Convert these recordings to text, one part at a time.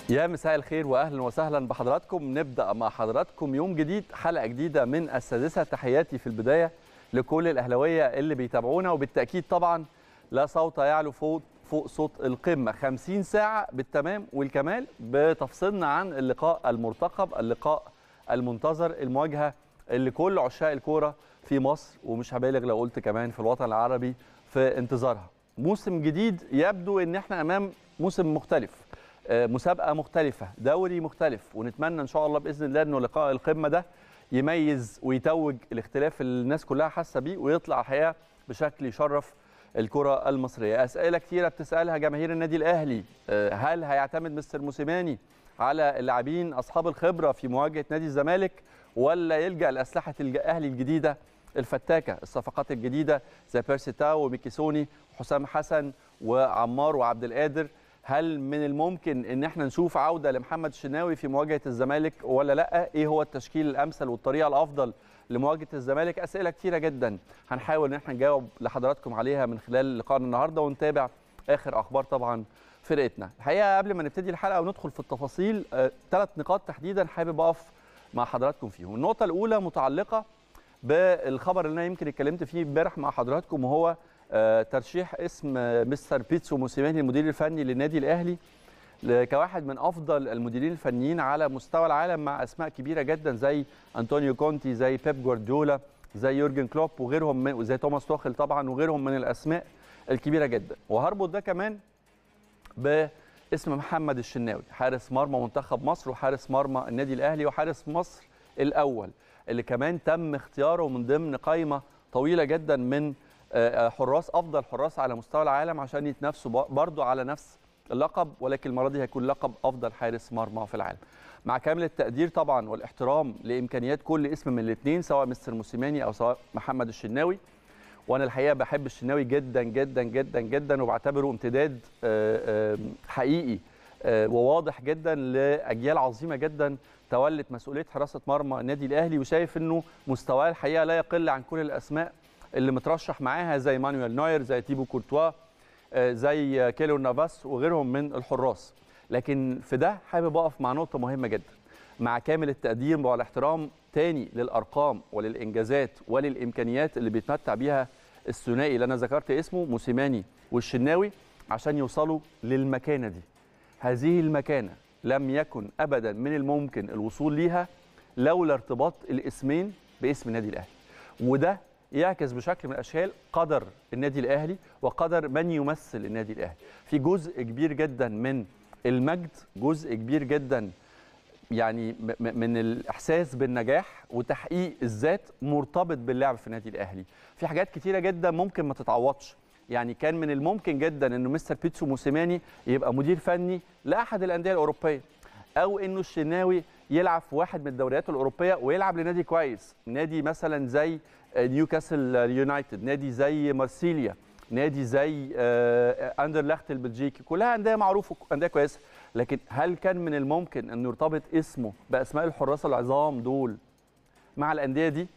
يا مساء الخير واهلا وسهلا بحضراتكم نبدا مع حضراتكم يوم جديد حلقه جديده من السادسه تحياتي في البدايه لكل الاهلاويه اللي بيتابعونا وبالتاكيد طبعا لا صوت يعلو فوق فوق صوت القمه 50 ساعه بالتمام والكمال بتفصيلنا عن اللقاء المرتقب اللقاء المنتظر المواجهه اللي كل عشاق الكوره في مصر ومش هبالغ لو قلت كمان في الوطن العربي في انتظارها موسم جديد يبدو ان احنا امام موسم مختلف مسابقه مختلفه دوري مختلف ونتمنى ان شاء الله باذن الله انه لقاء القمه ده يميز ويتوج الاختلاف اللي الناس كلها حاسه بيه ويطلع الحقيقه بشكل يشرف الكره المصريه اسئله كثيره بتسالها جماهير النادي الاهلي هل هيعتمد مستر موسيماني على اللاعبين اصحاب الخبره في مواجهه نادي الزمالك ولا يلجا لاسلحه الاهلي الجديده الفتاكه الصفقات الجديده زي بيرسي تاو وميكيسوني وحسام حسن وعمار وعبد القادر هل من الممكن ان احنا نشوف عوده لمحمد الشناوي في مواجهه الزمالك ولا لا ايه هو التشكيل الامثل والطريقه الافضل لمواجهه الزمالك اسئله كثيره جدا هنحاول ان احنا نجاوب لحضراتكم عليها من خلال لقائنا النهارده ونتابع اخر اخبار طبعا فرقتنا الحقيقه قبل ما نبتدي الحلقه وندخل في التفاصيل ثلاث آه، نقاط تحديدا حابب اقف مع حضراتكم فيهم النقطه الاولى متعلقه بالخبر اللي انا يمكن اتكلمت فيه امبارح مع حضراتكم وهو آه ترشيح اسم مستر بيتسو موسيماني المدير الفني للنادي الاهلي كواحد من افضل المديرين الفنيين على مستوى العالم مع اسماء كبيره جدا زي انطونيو كونتي زي بيب جوارديولا زي يورجن كلوب وغيرهم من وزي توماس توخل طبعا وغيرهم من الاسماء الكبيره جدا وهربط ده كمان باسم محمد الشناوي حارس مرمى منتخب مصر وحارس مرمى النادي الاهلي وحارس مصر الاول اللي كمان تم اختياره من ضمن قائمه طويله جدا من حراس افضل حراس على مستوى العالم عشان يتنافسوا برضه على نفس اللقب ولكن المره دي هيكون لقب افضل حارس مرمى في العالم. مع كامل التقدير طبعا والاحترام لامكانيات كل اسم من الاثنين سواء مستر موسيماني او سواء محمد الشناوي وانا الحقيقه بحب الشناوي جدا جدا جدا جدا وبعتبره امتداد حقيقي وواضح جدا لاجيال عظيمه جدا تولت مسؤوليه حراسه مرمى النادي الاهلي وشايف انه مستواه الحقيقه لا يقل عن كل الاسماء اللي مترشح معاها زي مانويل نوير زي تيبو كورتوا زي كيلو نافاس وغيرهم من الحراس لكن في ده حابب اقف مع نقطه مهمه جدا مع كامل التقدير والاحترام تاني للارقام وللانجازات وللامكانيات اللي بيتمتع بيها الثنائي اللي انا ذكرت اسمه موسيماني والشناوي عشان يوصلوا للمكانه دي هذه المكانه لم يكن ابدا من الممكن الوصول ليها لولا ارتباط الاسمين باسم النادي الاهلي وده يعكس بشكل من الاشكال قدر النادي الاهلي وقدر من يمثل النادي الاهلي في جزء كبير جدا من المجد جزء كبير جدا يعني من الاحساس بالنجاح وتحقيق الذات مرتبط باللعب في النادي الاهلي في حاجات كتيره جدا ممكن ما تتعوضش يعني كان من الممكن جدا انه مستر بيتسو موسيماني يبقى مدير فني لاحد الانديه الاوروبيه او انه الشناوي يلعب في واحد من الدوريات الاوروبيه ويلعب لنادي كويس نادي مثلا زي نيوكاسل يونايتد نادي زي مارسيليا نادي زي اندرلخت البلجيكي كلها انديه معروفه انديه كويسه لكن هل كان من الممكن انه يرتبط اسمه باسماء الحراس العظام دول مع الانديه دي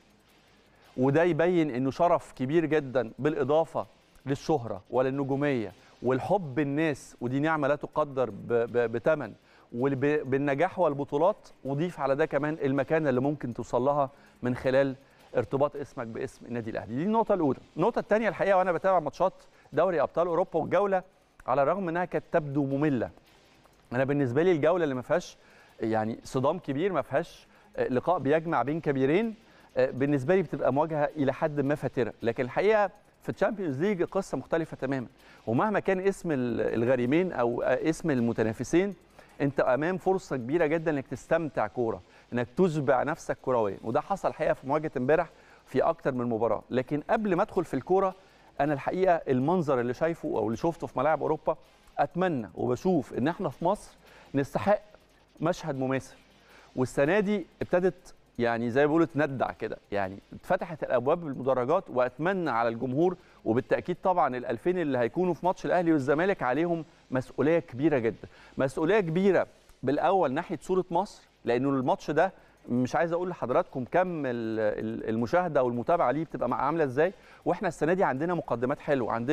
وده يبين انه شرف كبير جدا بالاضافه للشهره وللنجوميه والحب الناس ودي نعمه لا تقدر بثمن وبالنجاح والبطولات وضيف على ده كمان المكانه اللي ممكن توصل لها من خلال ارتباط اسمك باسم النادي الاهلي دي النقطه الاولى النقطه الثانيه الحقيقه وانا بتابع ماتشات دوري ابطال اوروبا والجوله على الرغم انها كانت تبدو ممله انا بالنسبه لي الجوله اللي ما فيهاش يعني صدام كبير ما فيهاش لقاء بيجمع بين كبيرين بالنسبه لي بتبقى مواجهه الى حد ما فاتره لكن الحقيقه في الشامبيونز ليج قصه مختلفه تماما ومهما كان اسم الغريمين او اسم المتنافسين انت امام فرصه كبيره جدا انك تستمتع كوره انك تشبع نفسك كرويا وده حصل الحقيقه في مواجهه امبارح في اكتر من مباراه لكن قبل ما ادخل في الكوره انا الحقيقه المنظر اللي شايفه او اللي شفته في ملاعب اوروبا اتمنى وبشوف ان احنا في مصر نستحق مشهد مماثل والسنه دي ابتدت يعني زي ما بيقولوا تندع كده يعني اتفتحت الابواب بالمدرجات واتمنى على الجمهور وبالتاكيد طبعا ال 2000 اللي هيكونوا في ماتش الاهلي والزمالك عليهم مسؤوليه كبيره جدا مسؤوليه كبيره بالاول ناحيه صوره مصر لانه الماتش ده مش عايز اقول لحضراتكم كم ال- ال- المشاهده والمتابعه ليه بتبقى مع- عامله ازاي واحنا السنه دي عندنا مقدمات حلوه عندنا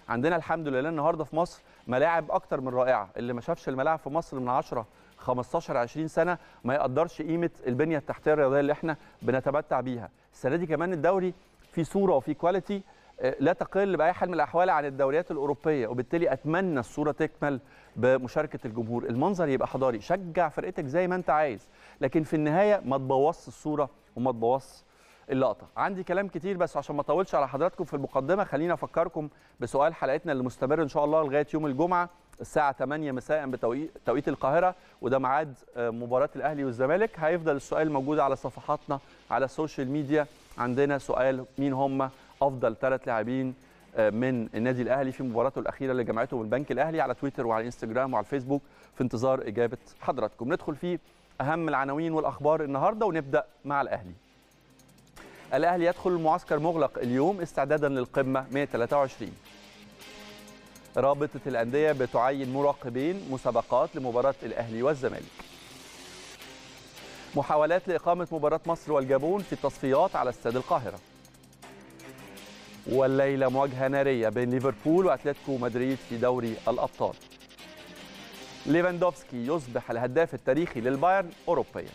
عندنا الحمد لله النهارده في مصر ملاعب اكتر من رائعه اللي ما شافش الملاعب في مصر من 10 15 20 سنه ما يقدرش قيمه البنيه التحتيه الرياضيه اللي احنا بنتمتع بيها السنه دي كمان الدوري في صوره وفي كواليتي لا تقل باي حال من الاحوال عن الدوريات الاوروبيه وبالتالي اتمنى الصوره تكمل بمشاركه الجمهور المنظر يبقى حضاري شجع فرقتك زي ما انت عايز لكن في النهايه ما تبوظش الصوره وما تبوظش اللقطه عندي كلام كتير بس عشان ما اطولش على حضراتكم في المقدمه خليني افكركم بسؤال حلقتنا اللي مستمر ان شاء الله لغايه يوم الجمعه الساعه 8 مساء بتوقيت القاهره وده ميعاد مباراه الاهلي والزمالك هيفضل السؤال موجود على صفحاتنا على السوشيال ميديا عندنا سؤال مين هم افضل ثلاث لاعبين من النادي الاهلي في مباراته الاخيره اللي جمعته بالبنك الاهلي على تويتر وعلى انستجرام وعلى الفيسبوك في انتظار اجابه حضراتكم ندخل في اهم العناوين والاخبار النهارده ونبدا مع الاهلي الاهلي يدخل المعسكر مغلق اليوم استعدادا للقمه 123 رابطه الانديه بتعين مراقبين مسابقات لمباراه الاهلي والزمالك محاولات لاقامه مباراه مصر والجابون في التصفيات على استاد القاهره والليله مواجهه ناريه بين ليفربول واتلتيكو مدريد في دوري الابطال ليفاندوفسكي يصبح الهداف التاريخي للبايرن اوروبيا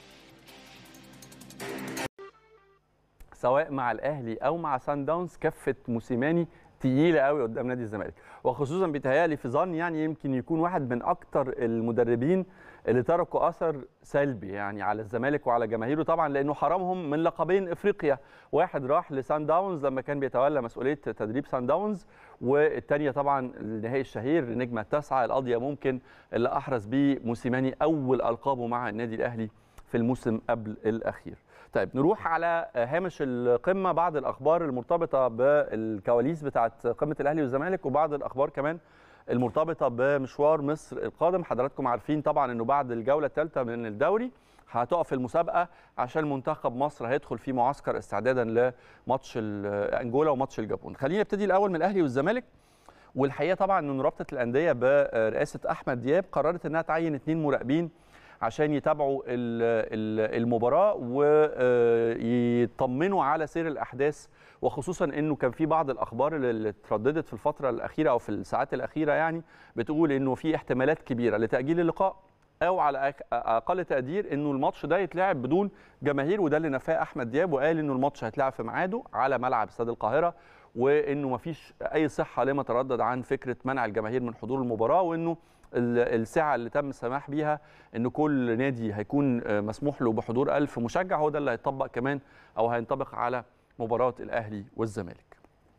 سواء مع الاهلي او مع سان داونز كفه موسيماني تقيله قوي قدام نادي الزمالك وخصوصا بيتهيألي في ظن يعني يمكن يكون واحد من اكتر المدربين اللي تركوا اثر سلبي يعني على الزمالك وعلى جماهيره طبعا لانه حرمهم من لقبين افريقيا واحد راح لسان داونز لما كان بيتولى مسؤوليه تدريب سان داونز والثانيه طبعا النهائي الشهير نجمه التاسعه القضيه ممكن اللي احرز بيه موسيماني اول القابه مع النادي الاهلي في الموسم قبل الاخير طيب نروح على هامش القمه بعض الاخبار المرتبطه بالكواليس بتاعه قمه الاهلي والزمالك وبعض الاخبار كمان المرتبطه بمشوار مصر القادم حضراتكم عارفين طبعا انه بعد الجوله الثالثه من الدوري هتقف المسابقه عشان منتخب مصر هيدخل في معسكر استعدادا لماتش انجولا وماتش الجابون خلينا نبتدي الاول من الاهلي والزمالك والحقيقه طبعا ان رابطه الانديه برئاسه احمد دياب قررت انها تعين اثنين مراقبين عشان يتابعوا المباراه ويطمنوا على سير الاحداث وخصوصا انه كان في بعض الاخبار اللي اترددت في الفتره الاخيره او في الساعات الاخيره يعني بتقول انه في احتمالات كبيره لتاجيل اللقاء او على اقل تقدير انه الماتش ده يتلعب بدون جماهير وده اللي نفاه احمد دياب وقال انه الماتش هيتلعب في ميعاده على ملعب استاد القاهره وانه ما فيش اي صحه لما تردد عن فكره منع الجماهير من حضور المباراه وانه السعه اللي تم السماح بيها ان كل نادي هيكون مسموح له بحضور ألف مشجع هو ده اللي هيطبق كمان او هينطبق على مباراه الاهلي والزمالك.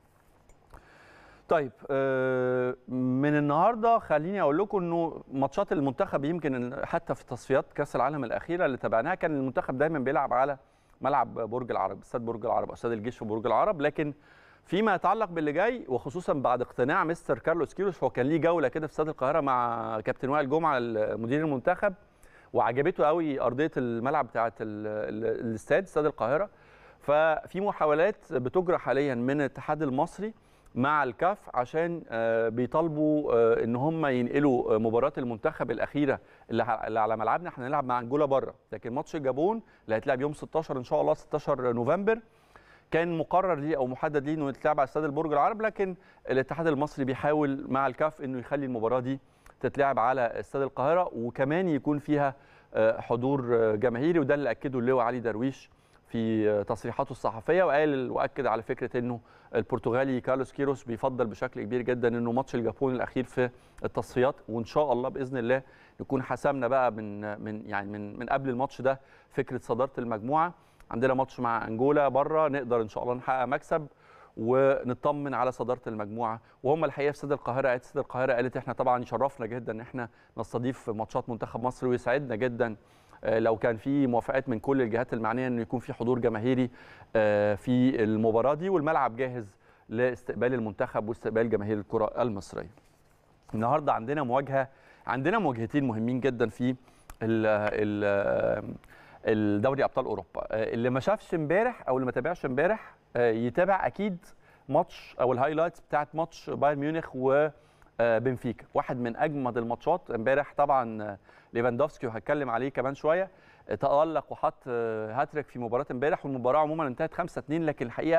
طيب من النهارده خليني اقول لكم انه ماتشات المنتخب يمكن حتى في تصفيات كاس العالم الاخيره اللي تابعناها كان المنتخب دايما بيلعب على ملعب برج العرب استاد برج العرب او استاد الجيش في برج العرب لكن فيما يتعلق باللي جاي وخصوصا بعد اقتناع مستر كارلوس كيروش هو كان ليه جوله كده في استاد القاهره مع كابتن وائل جمعه مدير المنتخب وعجبته قوي ارضيه الملعب بتاعه الاستاد استاد القاهره ففي محاولات بتجرى حاليا من الاتحاد المصري مع الكاف عشان بيطالبوا ان هم ينقلوا مباراه المنتخب الاخيره اللي على ملعبنا احنا هنلعب مع انجولا بره لكن ماتش الجابون اللي هيتلعب يوم 16 ان شاء الله 16 نوفمبر كان مقرر ليه او محدد ليه انه يتلعب على استاد البرج العرب لكن الاتحاد المصري بيحاول مع الكاف انه يخلي المباراه دي تتلعب على استاد القاهره وكمان يكون فيها حضور جماهيري وده اللي اكده اللواء علي درويش في تصريحاته الصحفيه وقال واكد على فكره انه البرتغالي كارلوس كيروس بيفضل بشكل كبير جدا انه ماتش الجابون الاخير في التصفيات وان شاء الله باذن الله نكون حسمنا بقى من من يعني من من قبل الماتش ده فكره صداره المجموعه عندنا ماتش مع انجولا بره نقدر ان شاء الله نحقق مكسب ونطمن على صداره المجموعه وهم الحقيقه في استاد القاهره قالت استاد القاهره قالت احنا طبعا يشرفنا جدا ان احنا نستضيف ماتشات منتخب مصر ويسعدنا جدا لو كان في موافقات من كل الجهات المعنيه انه يكون في حضور جماهيري في المباراه دي والملعب جاهز لاستقبال المنتخب واستقبال جماهير الكره المصريه. النهارده عندنا مواجهه عندنا مواجهتين مهمين جدا في ال ال الدوري ابطال اوروبا اللي ما شافش امبارح او اللي ما تابعش امبارح يتابع اكيد ماتش او الهايلايتس بتاعت ماتش بايرن ميونخ وبنفيكا واحد من اجمد الماتشات امبارح طبعا ليفاندوفسكي وهتكلم عليه كمان شويه تالق وحط هاتريك في مباراه امبارح والمباراه عموما انتهت 5 2 لكن الحقيقه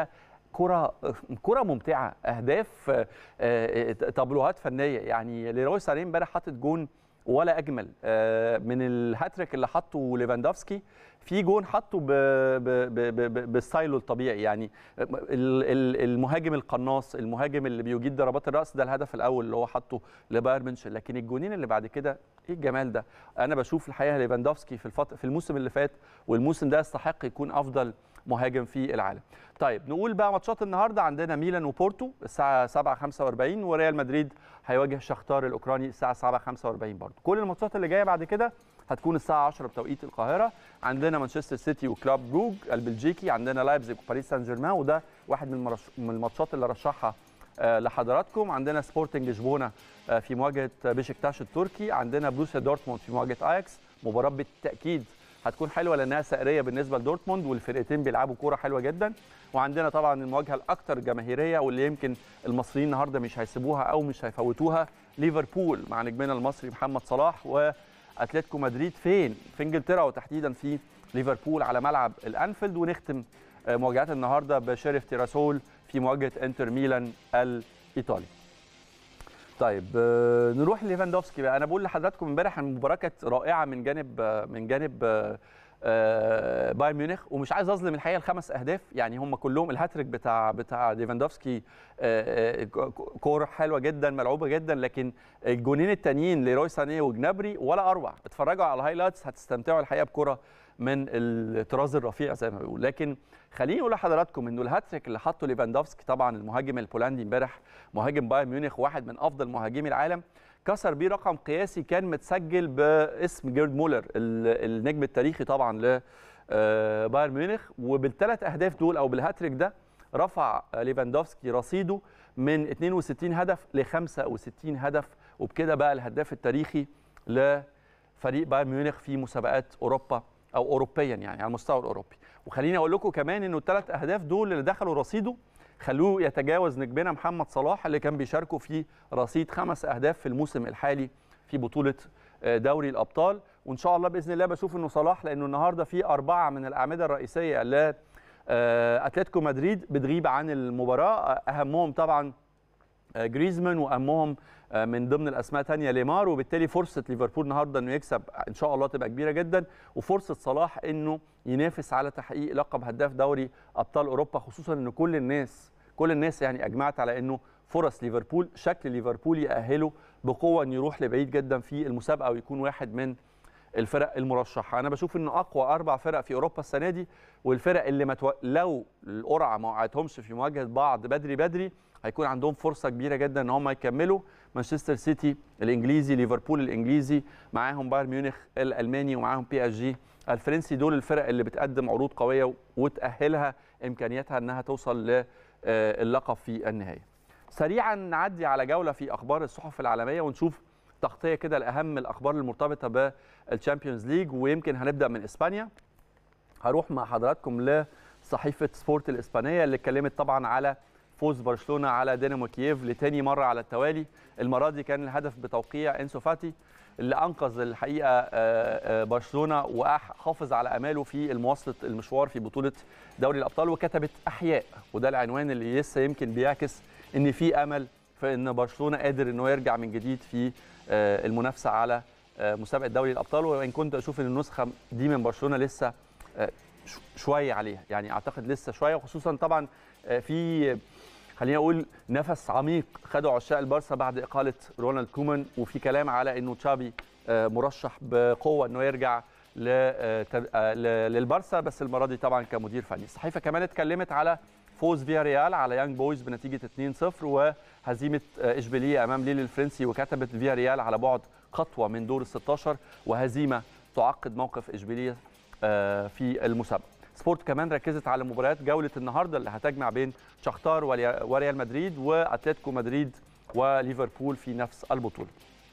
كره كره ممتعه اهداف تابلوهات فنيه يعني ليروي سانيه امبارح حاطط جون ولا اجمل من الهاتريك اللي حطه ليفاندوفسكي في جون حطه بستايله الطبيعي يعني المهاجم القناص المهاجم اللي بيجيد ضربات الراس ده الهدف الاول اللي هو حطه لبايرن ميونخ لكن الجونين اللي بعد كده ايه الجمال ده انا بشوف الحقيقه ليفاندوفسكي في الفط... في الموسم اللي فات والموسم ده يستحق يكون افضل مهاجم في العالم طيب نقول بقى ماتشات النهارده عندنا ميلان وبورتو الساعه 7:45 وريال مدريد هيواجه شختار الاوكراني الساعه 7:45 برضه كل الماتشات اللي جايه بعد كده هتكون الساعه 10 بتوقيت القاهره عندنا مانشستر سيتي وكلاب بروج البلجيكي عندنا لايبزيج وباريس سان جيرمان وده واحد من, المرش... من الماتشات اللي رشحها لحضراتكم عندنا سبورتنج لشبونه في مواجهه بيشكتاش التركي عندنا بروسيا دورتموند في مواجهه اياكس مباراه بالتاكيد هتكون حلوه لانها سائريه بالنسبه لدورتموند والفرقتين بيلعبوا كوره حلوه جدا وعندنا طبعا المواجهه الاكثر جماهيريه واللي يمكن المصريين النهارده مش هيسيبوها او مش هيفوتوها ليفربول مع نجمنا المصري محمد صلاح واتلتيكو مدريد فين في انجلترا وتحديدا في ليفربول على ملعب الانفيلد ونختم مواجهات النهارده بشرف تيراسول في مواجهه انتر ميلان الايطالي طيب نروح لليفاندوفسكي بقى انا بقول لحضراتكم امبارح المباراه كانت رائعه من جانب من جانب بايرن ميونخ ومش عايز اظلم الحقيقه الخمس اهداف يعني هم كلهم الهاتريك بتاع بتاع ليفاندوفسكي كوره حلوه جدا ملعوبه جدا لكن الجونين التانيين ليروي سانيه وجنابري ولا اروع اتفرجوا على الهايلايتس هتستمتعوا الحقيقه بكره من الطراز الرفيع زي ما بيقول لكن خليني اقول لحضراتكم انه الهاتريك اللي حطه ليفاندوفسكي طبعا المهاجم البولندي امبارح مهاجم بايرن ميونخ واحد من افضل مهاجمي العالم كسر بيه رقم قياسي كان متسجل باسم جيرد مولر النجم التاريخي طبعا ل بايرن ميونخ وبالثلاث اهداف دول او بالهاتريك ده رفع ليفاندوفسكي رصيده من 62 هدف ل 65 هدف وبكده بقى الهداف التاريخي لفريق بايرن ميونخ في مسابقات اوروبا او اوروبيا يعني على المستوى الاوروبي وخليني اقول لكم كمان انه الثلاث اهداف دول اللي دخلوا رصيده خلوه يتجاوز نجمنا محمد صلاح اللي كان بيشاركوا في رصيد خمس اهداف في الموسم الحالي في بطوله دوري الابطال وان شاء الله باذن الله بشوف انه صلاح لانه النهارده في اربعه من الاعمده الرئيسيه ل اتلتيكو مدريد بتغيب عن المباراه اهمهم طبعا جريزمان واهمهم من ضمن الاسماء ثانيه ليمار وبالتالي فرصه ليفربول النهارده انه يكسب ان شاء الله تبقى كبيره جدا وفرصه صلاح انه ينافس على تحقيق لقب هداف دوري ابطال اوروبا خصوصا ان كل الناس كل الناس يعني اجمعت على انه فرص ليفربول شكل ليفربول يأهله بقوه انه يروح لبعيد جدا في المسابقه ويكون واحد من الفرق المرشحه انا بشوف انه اقوى اربع فرق في اوروبا السنه دي والفرق اللي متو... لو القرعه ما وقعتهمش في مواجهه بعض بدري بدري هيكون عندهم فرصه كبيره جدا ان هم يكملوا مانشستر سيتي الانجليزي ليفربول الانجليزي معاهم بايرن ميونخ الالماني ومعاهم بي اس جي الفرنسي دول الفرق اللي بتقدم عروض قويه وتاهلها امكانياتها انها توصل للقب في النهايه سريعا نعدي على جوله في اخبار الصحف العالميه ونشوف تغطيه كده لاهم الاخبار المرتبطه بالشامبيونز ليج ويمكن هنبدا من اسبانيا هروح مع حضراتكم لصحيفه سبورت الاسبانيه اللي اتكلمت طبعا على فوز برشلونه على دينامو كييف لتاني مره على التوالي المره دي كان الهدف بتوقيع انسو فاتي اللي انقذ الحقيقه برشلونه وحافظ على اماله في المواصله المشوار في بطوله دوري الابطال وكتبت احياء وده العنوان اللي لسه يمكن بيعكس ان في امل في ان برشلونه قادر انه يرجع من جديد في المنافسه على مسابقه دوري الابطال وان كنت اشوف ان النسخه دي من برشلونه لسه شويه عليها يعني اعتقد لسه شويه وخصوصا طبعا في خلينا اقول نفس عميق خدوا عشاق البارسا بعد اقاله رونالد كومان وفي كلام على انه تشافي مرشح بقوه انه يرجع للبارسا بس المره دي طبعا كمدير فني الصحيفه كمان اتكلمت على فوز فيا ريال على يانج بويز بنتيجه 2-0 وهزيمه اشبيليه امام ليل الفرنسي وكتبت فيا ريال على بعد خطوه من دور ال 16 وهزيمه تعقد موقف اشبيليه في المسابقه سبورت كمان ركزت على مباريات جوله النهارده اللي هتجمع بين شختار وريال مدريد واتلتيكو مدريد وليفربول في نفس البطوله.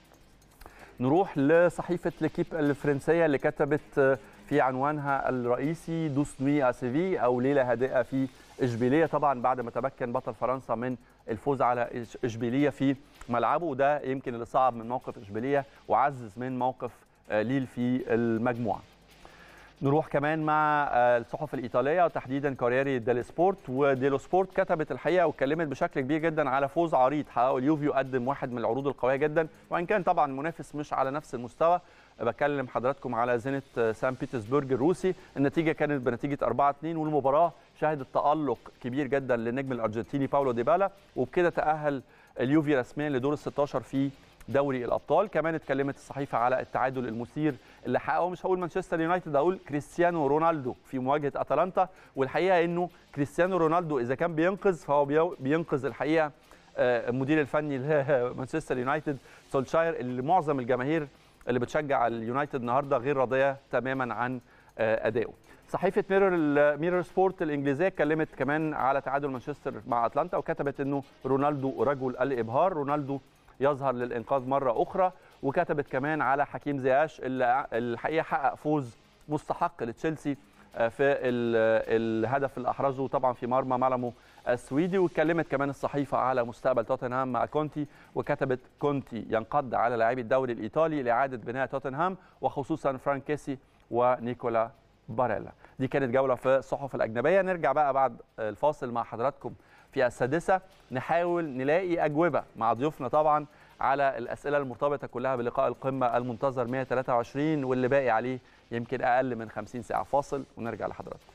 نروح لصحيفه ليكيب الفرنسيه اللي كتبت في عنوانها الرئيسي دوس نوي اسيفي او ليله هادئه في اشبيليه طبعا بعد ما تمكن بطل فرنسا من الفوز على اشبيليه في ملعبه وده يمكن اللي صعب من موقف اشبيليه وعزز من موقف ليل في المجموعه. نروح كمان مع الصحف الايطاليه وتحديدا كوريري ديل سبورت وديلو سبورت كتبت الحقيقه واتكلمت بشكل كبير جدا على فوز عريض حققه اليوفي قدم واحد من العروض القويه جدا وان كان طبعا المنافس مش على نفس المستوى بكلم حضراتكم على زينت سان بيترسبرج الروسي النتيجه كانت بنتيجه 4 2 والمباراه شهدت تالق كبير جدا للنجم الارجنتيني باولو ديبالا وبكده تاهل اليوفي رسميا لدور ال 16 في دوري الابطال كمان اتكلمت الصحيفه على التعادل المثير اللي حققه مش هقول مانشستر يونايتد هقول كريستيانو رونالدو في مواجهه اتلانتا والحقيقه انه كريستيانو رونالدو اذا كان بينقذ فهو بينقذ الحقيقه المدير الفني لمانشستر يونايتد سولشاير اللي معظم الجماهير اللي بتشجع اليونايتد النهارده غير راضيه تماما عن ادائه صحيفه ميرور ميرور سبورت الانجليزيه اتكلمت كمان على تعادل مانشستر مع اتلانتا وكتبت انه رونالدو رجل الابهار رونالدو يظهر للانقاذ مره اخرى وكتبت كمان على حكيم زياش اللي الحقيقه حقق فوز مستحق لتشيلسي في الهدف اللي احرزه طبعا في مرمى مالمو السويدي واتكلمت كمان الصحيفه على مستقبل توتنهام مع كونتي وكتبت كونتي ينقض على لاعبي الدوري الايطالي لاعاده بناء توتنهام وخصوصا فرانكيسي ونيكولا باريلا دي كانت جوله في الصحف الاجنبيه نرجع بقى بعد الفاصل مع حضراتكم في السادسه نحاول نلاقي اجوبه مع ضيوفنا طبعا على الاسئله المرتبطه كلها بلقاء القمه المنتظر 123 واللي باقي عليه يمكن اقل من 50 ساعه فاصل ونرجع لحضراتكم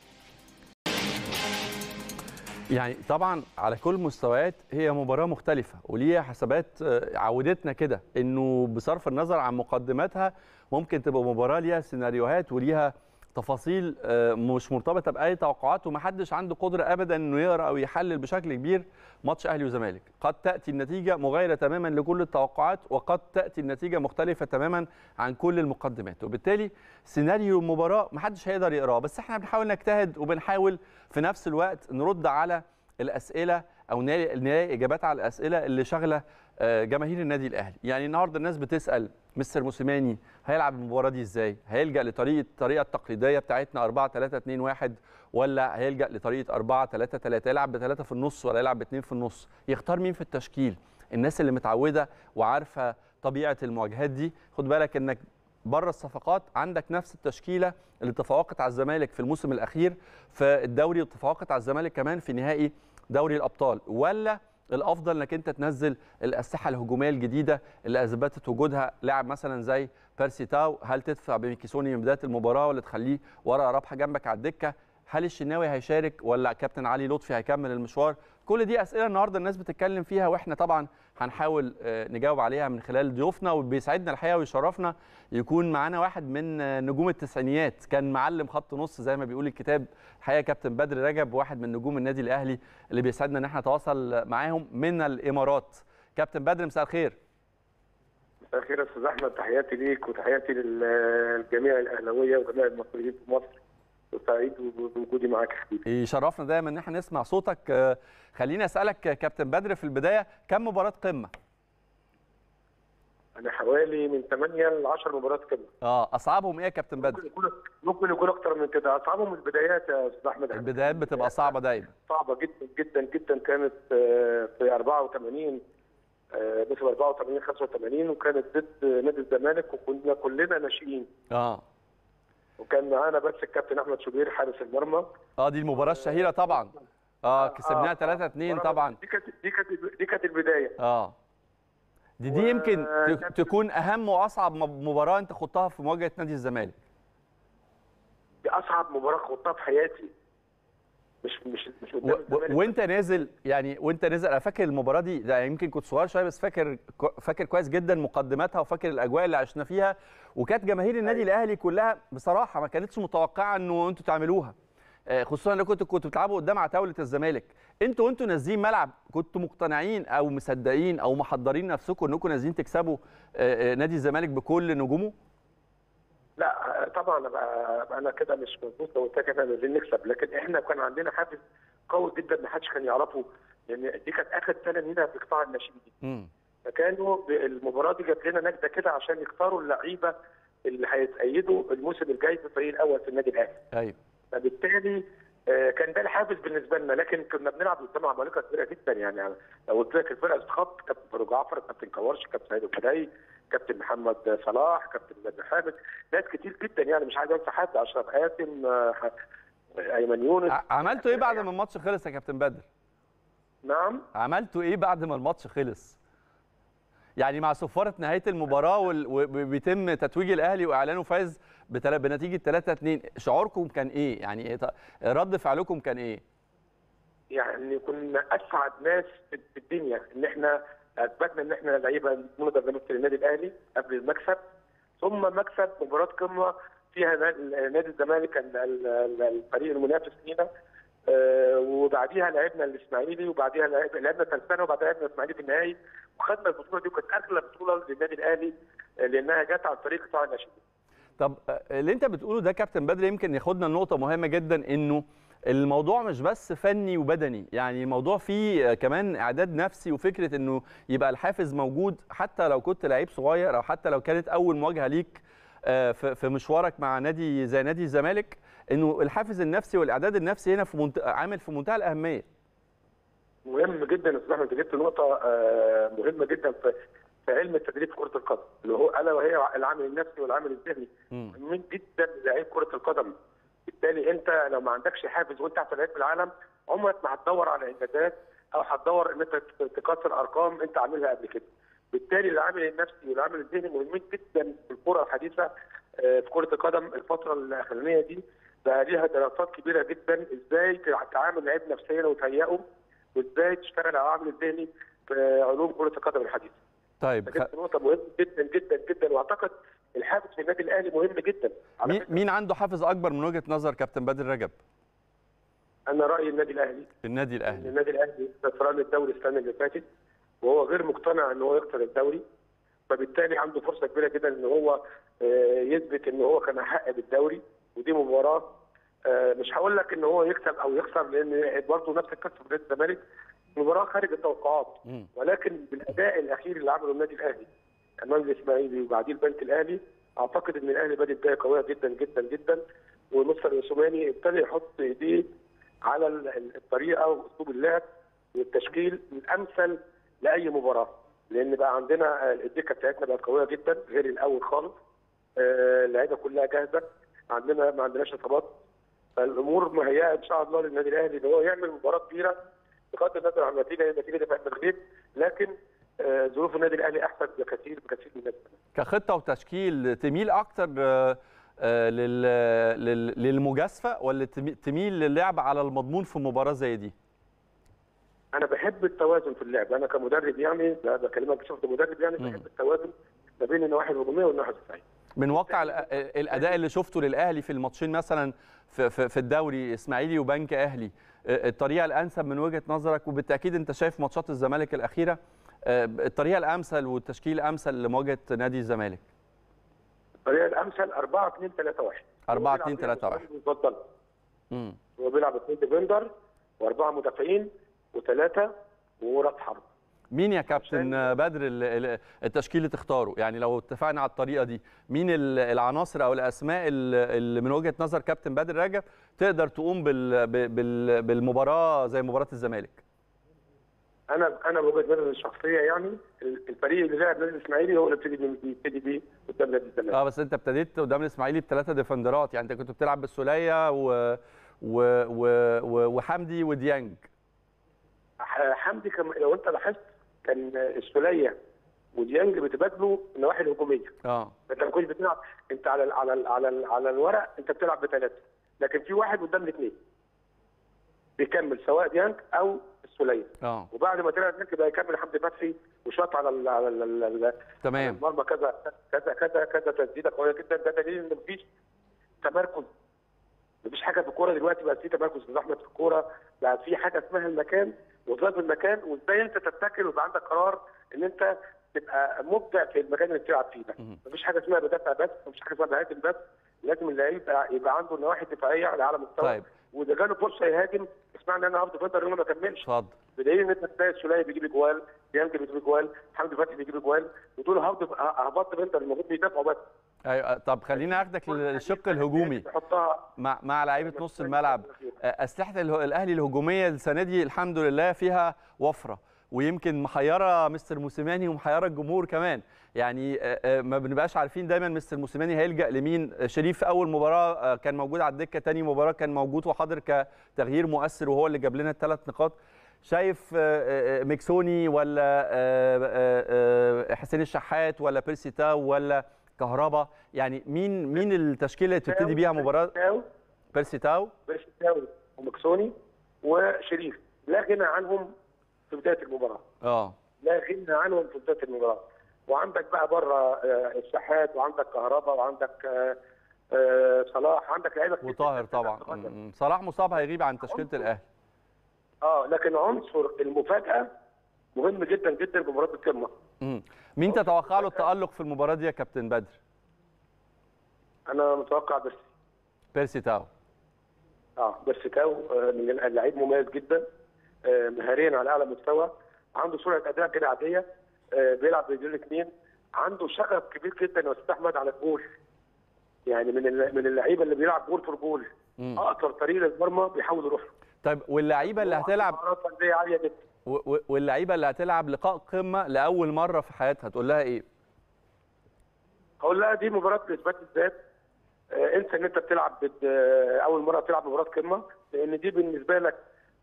يعني طبعا على كل المستويات هي مباراه مختلفه وليها حسابات عودتنا كده انه بصرف النظر عن مقدماتها ممكن تبقى مباراه ليها سيناريوهات وليها تفاصيل مش مرتبطه باي توقعات ومحدش عنده قدره ابدا انه يقرا او يحلل بشكل كبير ماتش اهلي وزمالك قد تاتي النتيجه مغايره تماما لكل التوقعات وقد تاتي النتيجه مختلفه تماما عن كل المقدمات وبالتالي سيناريو المباراه محدش هيقدر يقراه بس احنا بنحاول نجتهد وبنحاول في نفس الوقت نرد على الاسئله او نلاقي اجابات على الاسئله اللي شغله جماهير النادي الاهلي يعني النهارده الناس بتسال مستر موسيماني هيلعب المباراه دي ازاي هيلجا لطريقه الطريقه التقليديه بتاعتنا 4 3 2 1 ولا هيلجا لطريقه 4 3 3 يلعب بثلاثه في النص ولا يلعب باثنين في النص يختار مين في التشكيل الناس اللي متعوده وعارفه طبيعه المواجهات دي خد بالك انك بره الصفقات عندك نفس التشكيله اللي تفوقت على الزمالك في الموسم الاخير في الدوري وتفوقت على الزمالك كمان في نهائي دوري الابطال ولا الافضل انك انت تنزل الاسلحه الهجوميه الجديده اللي اثبتت وجودها لاعب مثلا زي بيرسي تاو هل تدفع بميكيسوني من بدايه المباراه ولا تخليه ورقه رابحه جنبك على الدكه هل الشناوي هيشارك ولا كابتن علي لطفي هيكمل المشوار كل دي اسئله النهارده الناس بتتكلم فيها واحنا طبعا هنحاول نجاوب عليها من خلال ضيوفنا وبيسعدنا الحقيقه ويشرفنا يكون معانا واحد من نجوم التسعينيات كان معلم خط نص زي ما بيقول الكتاب الحقيقه كابتن بدر رجب واحد من نجوم النادي الاهلي اللي بيسعدنا ان احنا نتواصل معاهم من الامارات كابتن بدر مساء الخير مساء الخير يا استاذ احمد تحياتي ليك وتحياتي للجميع الاهلاويه وجميع المصريين في مصر وسعيد بوجودي معاك يا حبيبي يشرفنا دايما ان احنا نسمع صوتك خليني اسالك كابتن بدر في البدايه كم مباراه قمه انا حوالي من 8 ل 10 مباريات قمه اه اصعبهم ايه يا كابتن بدر ممكن يكون ممكن يكون اكتر من كده اصعبهم البدايات يا استاذ احمد البدايات بتبقى صعبه دايما صعبه جدا جدا جدا كانت في 84 موسم 84 85 وكانت ضد نادي الزمالك وكنا كلنا ناشئين اه وكان معانا بس الكابتن احمد شوبير حارس المرمى اه دي المباراه الشهيره طبعا اه كسبناها 3 2 طبعا دي كانت دي كانت دي كانت البدايه اه دي دي يمكن تكون اهم واصعب مباراه انت خضتها في مواجهه نادي الزمالك دي اصعب مباراه خضتها في حياتي مش مش مش قدام الزمالك وانت نازل يعني وانت نازل انا فاكر المباراه دي ده يمكن كنت صغير شويه بس فاكر فاكر كويس جدا مقدماتها وفاكر الاجواء اللي عشنا فيها وكانت جماهير النادي الاهلي كلها بصراحه ما كانتش متوقعه انه انتوا تعملوها خصوصا لو كنتوا كنتوا بتلعبوا قدام عتاوله الزمالك انتوا وانتوا نازلين ملعب كنتوا مقتنعين او مصدقين او محضرين نفسكم انكم نازلين تكسبوا نادي الزمالك بكل نجومه لا طبعا انا كده مش مظبوط لو قلت لك احنا نازلين نكسب لكن احنا كان عندنا حافز قوي جدا ما حدش كان يعرفه لان دي كانت اخر سنه لينا في قطاع الناشئين فكانوا المباراه دي جات لنا نجده كده عشان يختاروا اللعيبه اللي هيتأيدوا الموسم الجاي في الفريق الاول في النادي الاهلي ايوه فبالتالي كان ده الحافز بالنسبه لنا لكن كنا بنلعب قدام عمالقه كبيره جدا يعني لو قلت لك الفرقه بتخط كابتن فاروق جعفر كابتن كوارش كابتن سيد الفداي كابتن محمد صلاح كابتن بدر حامد ناس كتير جدا يعني مش عايز انسى حد اشرف قاسم آه، ايمن يونس ع- عملتوا ايه بعد ما الماتش خلص يا كابتن بدر نعم عملتوا ايه بعد ما الماتش خلص يعني مع صفاره نهايه المباراه وال- وبيتم تتويج الاهلي واعلانه فايز بتلا- بنتيجه 3 2 شعوركم كان ايه يعني إيه ط- رد فعلكم كان ايه يعني كنا اسعد ناس في في الدنيا ان احنا اثبتنا ان احنا لعيبه نقدر نمثل النادي الاهلي قبل المكسب ثم مكسب مباراه قمه فيها نادي نادي الزمالك ال- ال- ال- الفريق المنافس لينا آه، وبعديها لعبنا الاسماعيلي وبعديها لعب- لعبنا ترسانه وبعدها لعبنا الاسماعيلي في النهائي وخدنا البطوله دي وكانت اغلى بطوله للنادي الاهلي آه، لانها جت عن طريق قطاع الناشئين. طب آه، اللي انت بتقوله ده كابتن بدر يمكن ياخدنا لنقطه مهمه جدا انه الموضوع مش بس فني وبدني يعني الموضوع فيه آه، كمان اعداد نفسي وفكره انه يبقى الحافز موجود حتى لو كنت لعيب صغير او حتى لو كانت اول مواجهه ليك آه، في في مشوارك مع نادي زي نادي الزمالك انه الحافز النفسي والاعداد النفسي هنا في منت... عامل في منتهى الاهميه مهم جدا يا استاذ احمد انت جبت نقطه آه، مهمه جدا في في علم التدريب في كره القدم اللي هو الا وهي العامل النفسي والعامل الذهني مم. مهم جدا لعيب كره القدم بالتالي انت لو ما عندكش حافز وانت احسن لعيب في العالم عمرك ما هتدور على انجازات او هتدور ان انت تكسر ارقام انت عاملها قبل كده بالتالي العامل النفسي والعامل الذهني مهمين جدا في الكره الحديثه آه، في كره القدم الفتره الاخرانيه دي بقى ليها دراسات كبيره جدا ازاي تعامل لعيب نفسيا وتهيئه وازاي تشتغل على العامل الذهني في علوم كره القدم الحديثه. طيب خ... فكانت نقطه مهمه جدا جدا جدا واعتقد الحافز في النادي الاهلي مهم جدا. على مين فكرة مين عنده حافز اكبر من وجهه نظر كابتن بدر رجب انا رايي النادي الاهلي النادي ان الاهلي النادي الاهلي خسران الدوري السنه اللي فاتت وهو غير مقتنع ان هو يخسر الدوري فبالتالي عنده فرصه كبيره جدا ان هو آه، يثبت ان هو كان احق بالدوري ودي مباراه آه، مش هقول لك ان هو يكسب او يخسر لان برضه نفس القصه في نادي الزمالك مباراه خارج التوقعات مم. ولكن بالاداء الاخير اللي عمله النادي الاهلي امام الاسماعيلي وبعديه البنك الاهلي اعتقد ان الاهلي بادئ بدايه قويه جدا جدا جدا ومستر العثماني ابتدى يحط ايديه على ال- ال- الطريقه واسلوب اللعب والتشكيل الامثل لاي مباراه لان بقى عندنا آه، الدكه بتاعتنا بقت قويه جدا غير الاول خالص آه، اللعيبه كلها جاهزه عندنا ما عندناش اصابات فالامور مهيئه ان شاء الله للنادي الاهلي ان هو يعمل مباراه كبيره بغض النظر عن النتيجه النتيجه دي بقت بالغيب لكن آه، ظروف النادي الاهلي احسن بكثير بكثير من الناس كخطه وتشكيل تميل اكتر آه، آه، لل- لل- للمجازفه ولا تمي- تميل للعب على المضمون في مباراه زي دي انا بحب التوازن في اللعب انا كمدرب يعني لا بكلمك بصفه مدرب يعني مم. بحب التوازن ما بين النواحي الهجوميه والنواحي الدفاعيه من واقع ال- الاداء اللي شفته للاهلي في الماتشين مثلا في في في الدوري اسماعيلي وبنك اهلي آه، الطريقه الانسب من وجهه نظرك وبالتاكيد انت شايف ماتشات الزمالك الاخيره آه، الطريقه الامثل والتشكيل الامثل لمواجهه نادي الزمالك الطريقه الامثل 4 2 3 1 4 2 3 1 اتفضل مم. هو بيلعب اثنين ديفندر واربعه مدافعين وثلاثه وراس حرب مين يا كابتن بدر ال- ال- التشكيل اللي تختاره يعني لو اتفقنا على الطريقه دي مين ال- العناصر او الاسماء ال- اللي من وجهه نظر كابتن بدر رجب تقدر تقوم بال بال بالمباراه زي مباراه الزمالك انا انا بوجهه نظري الشخصيه يعني الفريق اللي لعب نادي الاسماعيلي هو اللي ابتدي بيه- بيبتدي بيه قدام نادي الزمالك اه بس انت ابتديت قدام الاسماعيلي بثلاثه ديفندرات يعني انت كنت بتلعب بالسوليه و... و... و... و... وحمدي وديانج ح- حمدي كم لو انت لاحظت كان السوليه وديانج بتبادلوا النواحي الهجوميه اه انت ما كنتش بتلعب انت على ال على ال على ال على الورق انت بتلعب بثلاثه لكن في واحد قدام الاثنين بيكمل سواء ديانج او السوليه اه وبعد ما طلع ديانج بقى يكمل حمدي فتحي وشاط على ال على ال ال- ال- تمام المرمى كذا كذا كذا كذا تسديده قويه جدا ده دليل ان مفيش تمركز مفيش حاجه في الكوره دلوقتي بقى في تمركز في احمد في الكوره بقى في حاجه اسمها المكان وضرب المكان وازاي انت تبتكر ويبقى عندك قرار ان انت تبقى مبدع في المكان اللي بتلعب فيه ده مهم. مفيش حاجه اسمها بدافع بس مفيش حاجه اسمها بهاجم بس لازم اللعيب يبقى, يبقى عنده نواحي دفاعيه على اعلى مستوى طيب. واذا جاله فرصه يهاجم اسمعني انا هاف ديفندر ما كملش اتفضل بدليل ان انت تلاقي السوليه بيجيب اجوال ديانج بيجيب اجوال حمدي فتحي بيجيب اجوال ودول هاف هبط انت المفروض بيدافعوا بس ايوه طب خليني اخدك للشق الهجومي تحطها مع مع لعيبه نص الملعب اسلحه اله- الاهلي الهجوميه السنه دي الحمد لله فيها وفره ويمكن محيره مستر موسيماني ومحيره الجمهور كمان يعني ما بنبقاش عارفين دايما مستر موسيماني هيلجا لمين شريف في اول مباراه كان موجود على الدكه تاني مباراه كان موجود وحاضر كتغيير مؤثر وهو اللي جاب لنا الثلاث نقاط شايف ميكسوني ولا حسين الشحات ولا بيرسي تاو ولا كهربا يعني مين مين التشكيله اللي تبتدي بيها مباراه بيرسي تاو بيرسي تاو ومكسوني وشريف لا غنى عنهم في بدايه المباراه اه لا غنى عنهم في بدايه المباراه وعندك بقى بره الشحات وعندك كهربا وعندك صلاح عندك لعيبه كتير وطاهر طبعا صلاح مصاب هيغيب عن تشكيله الاهلي اه لكن عنصر المفاجاه مهم جدا جدا في مباراه القمه مين تتوقع له التالق في المباراه دي يا كابتن بدر؟ انا متوقع بيرسي بيرسي تاو اه بيرسي تاو من اللعيب مميز جدا مهاريا على اعلى مستوى عنده سرعه اداء كده عاديه بيلعب برجلين اثنين عنده شغف كبير جدا يا استاذ احمد على الجول يعني من من اللعيبه اللي بيلعب جول فور جول اقصر طريق للمرمى بيحاول يروح طيب واللعيبه اللي هتلعب عاليه جدا واللعيبه اللي هتلعب لقاء قمه لاول مره في حياتها تقول لها ايه؟ هقول لها دي مباراه اثبات الذات آه انسى ان انت بتلعب آه اول مره تلعب مباراه قمه لان دي بالنسبه لك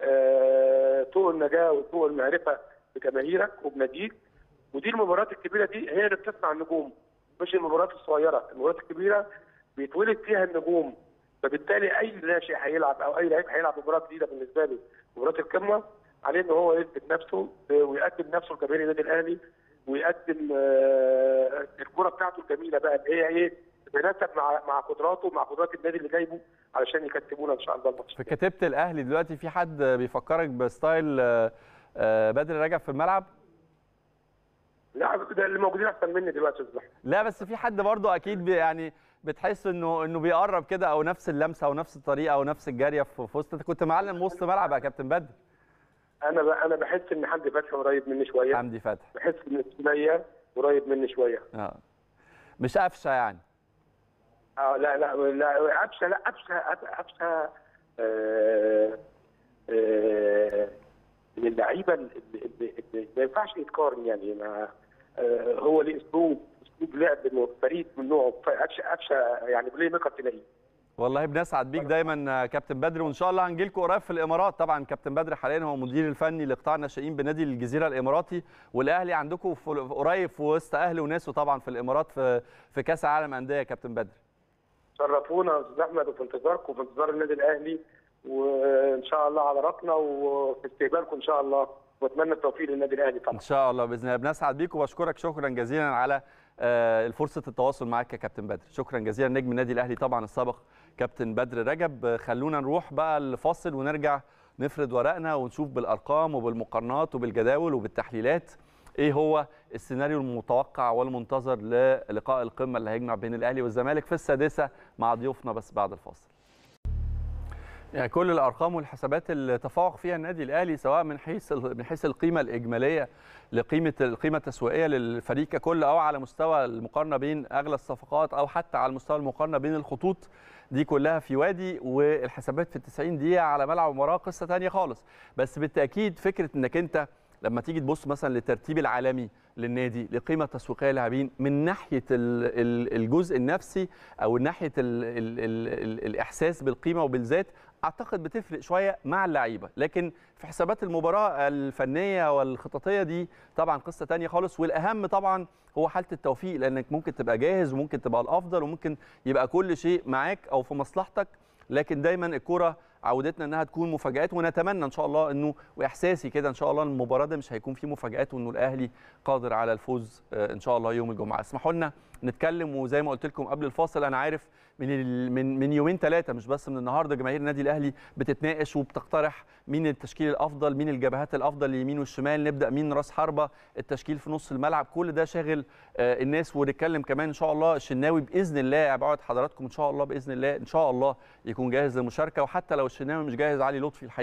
آه طوق النجاه وطوق المعرفه بجماهيرك وبناديك ودي المباريات الكبيره دي هي اللي بتصنع النجوم مش المباريات الصغيره، المباريات الكبيره بيتولد فيها النجوم فبالتالي اي ناشئ هيلعب او اي لعيب هيلعب مباراه جديده بالنسبه له مباراه القمه عليه ان هو يثبت نفسه ويقدم نفسه لجماهير النادي الاهلي ويقدم الكره بتاعته الجميله بقى اللي هي ايه تتناسب مع مع قدراته مع قدرات النادي اللي جايبه علشان يكسبونا ان شاء الله الماتش في كتيبه الاهلي دلوقتي في حد بيفكرك بستايل بدر رجب في الملعب؟ لا ده اللي موجودين احسن مني دلوقتي يا لا بس في حد برضه اكيد يعني بتحس انه انه بيقرب كده او نفس اللمسه او نفس الطريقه او نفس الجاريه في وسط انت كنت معلم وسط ملعب يا كابتن بدر انا ب... انا بحس ان حمدي فتحي قريب مني شويه حمدي فتحي بحس ان السوليه قريب مني شويه اه مش قفشه يعني اه لا لا لا قفشه لا قفشه قفشه آه آه من اللعيبه اللي, اللي, اللي ما ينفعش يتقارن يعني ما آه هو ليه اسلوب اسلوب لعب فريد من نوعه قفشه قفشه يعني بلاي ميكر تلاقيه والله بنسعد بيك دايما كابتن بدر وان شاء الله هنجي لكم قريب في الامارات طبعا كابتن بدر حاليا هو مدير الفني لقطاع الناشئين بنادي الجزيره الاماراتي والاهلي عندكم قريب في وسط اهله وناسه طبعا في الامارات في في كاس العالم انديه يا كابتن بدر شرفونا يا استاذ احمد وفي انتظاركم وفي انتظار النادي الاهلي وان شاء الله على راسنا وفي استقبالكم ان شاء الله واتمنى التوفيق للنادي الاهلي طبعا ان شاء الله باذن الله بنسعد بيك وبشكرك شكرا جزيلا على فرصه التواصل معاك يا كابتن بدر شكرا جزيلا نجم النادي الاهلي طبعا السابق كابتن بدر رجب خلونا نروح بقى الفاصل ونرجع نفرد ورقنا ونشوف بالارقام وبالمقارنات وبالجداول وبالتحليلات ايه هو السيناريو المتوقع والمنتظر للقاء القمه اللي هيجمع بين الاهلي والزمالك في السادسه مع ضيوفنا بس بعد الفاصل يعني كل الارقام والحسابات اللي تفوق فيها النادي الاهلي سواء من حيث من حيث القيمه الاجماليه لقيمه القيمه التسويقيه للفريق ككل او على مستوى المقارنه بين اغلى الصفقات او حتى على مستوى المقارنه بين الخطوط دي كلها في وادي والحسابات في ال 90 دقيقه على ملعب المباراه قصه ثانيه خالص بس بالتاكيد فكره انك انت لما تيجي تبص مثلا للترتيب العالمي للنادي لقيمه تسويقيه لاعبين من ناحيه الجزء النفسي او ناحيه ال ال ال الاحساس بالقيمه وبالذات اعتقد بتفرق شويه مع اللعيبه لكن في حسابات المباراه الفنيه والخططيه دي طبعا قصه تانية خالص والاهم طبعا هو حاله التوفيق لانك ممكن تبقى جاهز وممكن تبقى الافضل وممكن يبقى كل شيء معاك او في مصلحتك لكن دايما الكره عودتنا انها تكون مفاجات ونتمنى ان شاء الله انه واحساسي كده ان شاء الله المباراه دي مش هيكون فيه مفاجات وانه الاهلي قادر على الفوز ان شاء الله يوم الجمعه اسمحوا لنا نتكلم وزي ما قلت لكم قبل الفاصل انا عارف من من من يومين ثلاثه مش بس من النهارده جماهير النادي الاهلي بتتناقش وبتقترح مين التشكيل الافضل مين الجبهات الافضل اليمين والشمال نبدا مين راس حربه التشكيل في نص الملعب كل ده شاغل الناس ونتكلم كمان ان شاء الله الشناوي باذن الله بعد حضراتكم ان شاء الله باذن الله ان شاء الله يكون جاهز للمشاركه وحتى لو الشناوي مش جاهز علي لطفي الحقيقه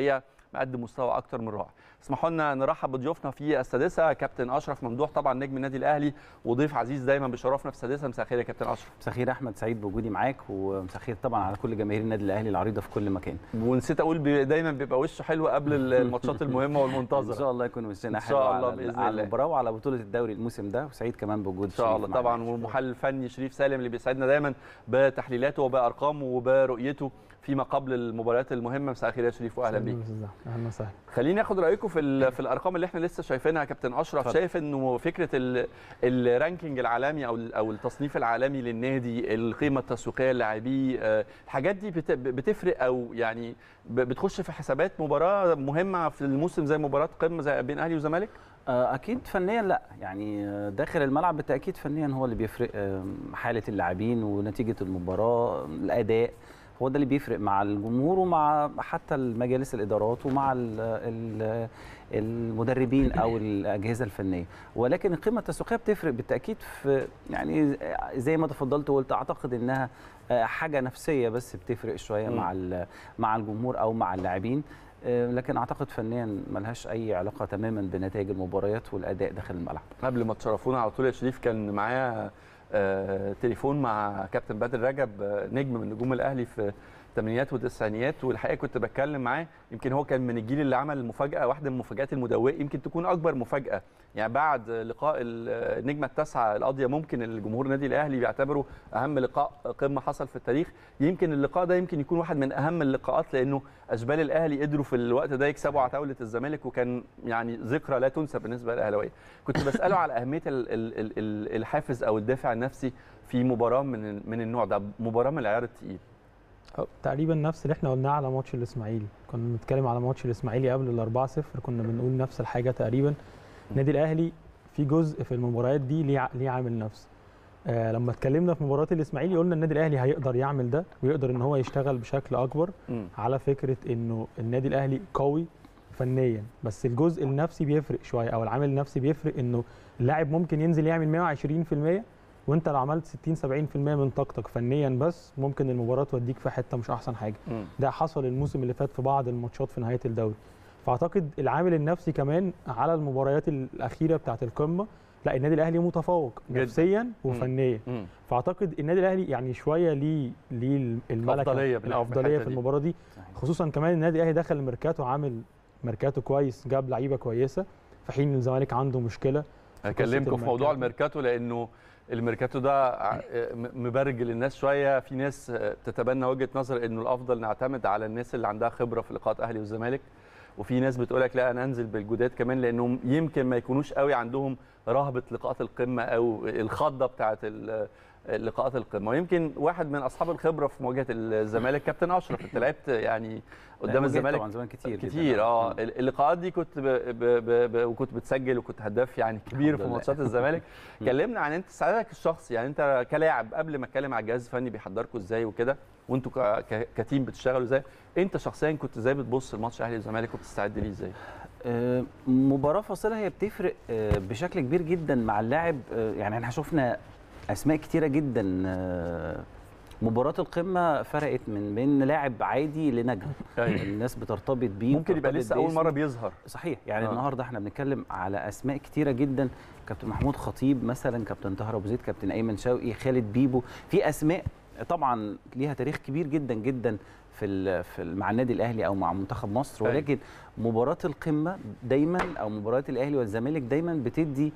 مقدم مستوى اكتر من رائع اسمحوا لنا نرحب بضيوفنا في السادسه كابتن اشرف ممدوح طبعا نجم النادي الاهلي وضيف عزيز دايما بشرفنا في السادسه مساء الخير يا كابتن اشرف مساء الخير احمد سعيد بوجودي معاك ومساء الخير طبعا على كل جماهير النادي الاهلي العريضه في كل مكان ونسيت اقول بي دايما بيبقى وشه حلو قبل الماتشات المهمه والمنتظره ان شاء الله يكون وشنا إن حلو شاء الله على, بإذن على الله. المباراه وعلى بطوله الدوري الموسم ده وسعيد كمان بوجود ان شاء الله طبعا والمحلل الفني شريف سالم اللي بيسعدنا دايما بتحليلاته وبارقامه وبرؤيته فيما قبل المباريات المهمه مساء الخير يا شريف واهلا بيك اهلا وسهلا خليني ناخد رايكم في ال- في الارقام اللي احنا لسه شايفينها يا كابتن اشرف اتفضل. شايف انه فكره ال- الرانكينج العالمي او ال- او التصنيف العالمي للنادي القيمه التسويقيه للاعبيه آه، الحاجات دي بت- بتفرق او يعني ب- بتخش في حسابات مباراه مهمه في الموسم زي مباراه قمه زي بين اهلي وزمالك آه، اكيد فنيا لا يعني آه، داخل الملعب بالتاكيد فنيا هو اللي بيفرق آه، حاله اللاعبين ونتيجه المباراه الاداء هو ده اللي بيفرق مع الجمهور ومع حتى المجالس الادارات ومع ال ال المدربين او الاجهزه الفنيه ولكن القيمه التسويقيه بتفرق بالتاكيد في يعني زي ما تفضلت وقلت اعتقد انها آه، حاجه نفسيه بس بتفرق شويه مم. مع ال- مع الجمهور او مع اللاعبين آه، لكن اعتقد فنيا ملهاش اي علاقه تماما بنتائج المباريات والاداء داخل الملعب قبل ما تشرفونا على طول يا شريف كان معايا آه، تليفون مع كابتن بدر رجب آه، نجم من نجوم الاهلي في الثمانينات والتسعينيات والحقيقه كنت بتكلم معاه يمكن هو كان من الجيل اللي عمل مفاجاه واحده من المفاجات المدويه يمكن تكون اكبر مفاجاه يعني بعد لقاء ال- النجمه التاسعه القاضيه ممكن الجمهور النادي الاهلي بيعتبره اهم لقاء قمه حصل في التاريخ يمكن اللقاء ده يمكن يكون واحد من اهم اللقاءات لانه اشبال الاهلي قدروا في الوقت ده يكسبوا عتاوله الزمالك وكان يعني ذكرى لا تنسى بالنسبه للاهلاويه كنت بساله على اهميه ال- ال- ال- ال- الحافز او الدافع النفسي في مباراه من من النوع ده مباراه من العيار الثقيل أه، تقريبا نفس اللي احنا قلناه على ماتش الاسماعيلي كنا بنتكلم على ماتش الاسماعيلي قبل ال 4 0 كنا بنقول نفس الحاجه تقريبا النادي الاهلي في جزء في المباريات دي ليه ع- ليه عامل نفسي آه لما اتكلمنا في مباراه الاسماعيلي قلنا النادي الاهلي هيقدر يعمل ده ويقدر ان هو يشتغل بشكل اكبر مم. على فكره انه النادي الاهلي قوي فنيا بس الجزء النفسي بيفرق شويه او العامل النفسي بيفرق انه اللاعب ممكن ينزل يعمل 120% وانت لو عملت 60 70% من طاقتك فنيا بس ممكن المباراه توديك في حته مش احسن حاجه مم. ده حصل الموسم اللي فات في بعض الماتشات في نهايه الدوري فاعتقد العامل النفسي كمان على المباريات الاخيره بتاعه القمه لا النادي الاهلي متفوق جداً. نفسيا وفنيا مم. فاعتقد النادي الاهلي يعني شويه ليه ليه الملكه أفضلية بال- الافضليه بالحتة في دي. المباراه دي صحيح. خصوصا كمان النادي الاهلي دخل الميركاتو عامل ميركاتو كويس جاب لعيبه كويسه في حين الزمالك عنده مشكله هكلمكم في موضوع الميركاتو. الميركاتو لانه الميركاتو ده ع- م- مبرجل الناس شويه في ناس تتبنى وجهه نظر انه الافضل نعتمد على الناس اللي عندها خبره في لقاءات اهلي والزمالك وفي ناس بتقول لك لا انا انزل بالجداد كمان لانهم يمكن ما يكونوش قوي عندهم رهبه لقاءات القمه او الخضه بتاعه ال- لقاءات القمه ويمكن واحد من اصحاب الخبره في مواجهه الزمالك كابتن اشرف انت لعبت يعني قدام واجهت الزمالك طبعا زمان كتير جداً. كتير اه مم. اللقاءات دي كنت ب... ب... ب... ب... وكنت بتسجل وكنت هداف يعني كبير الحمد في لله. ماتشات الزمالك كلمنا عن انت سعادتك الشخصي يعني انت كلاعب قبل ما اتكلم على الجهاز الفني بيحضركم ازاي وكده وانتوا ك... ك... كتيم بتشتغلوا ازاي انت شخصيا كنت ازاي بتبص لماتش الاهلي والزمالك وبتستعد ليه ازاي آه، مباراة فاصلة هي بتفرق آه، بشكل كبير جدا مع اللاعب آه، يعني احنا شفنا اسماء كتيرة جدا آه، مباراة القمة فرقت من بين لاعب عادي لنجم أيوة. الناس بترتبط بيه ممكن يبقى وبترتبط لسه اول باسمه. مره بيظهر صحيح يعني آه. آه. النهارده احنا بنتكلم على اسماء كتيره جدا كابتن محمود خطيب مثلا كابتن طاهر ابو زيد كابتن ايمن شوقي خالد بيبو في اسماء طبعا ليها تاريخ كبير جدا جدا في ال في ال مع النادي الاهلي او مع منتخب مصر أيوة. ولكن مباراه القمه دايما او مباريات الاهلي والزمالك دايما بتدي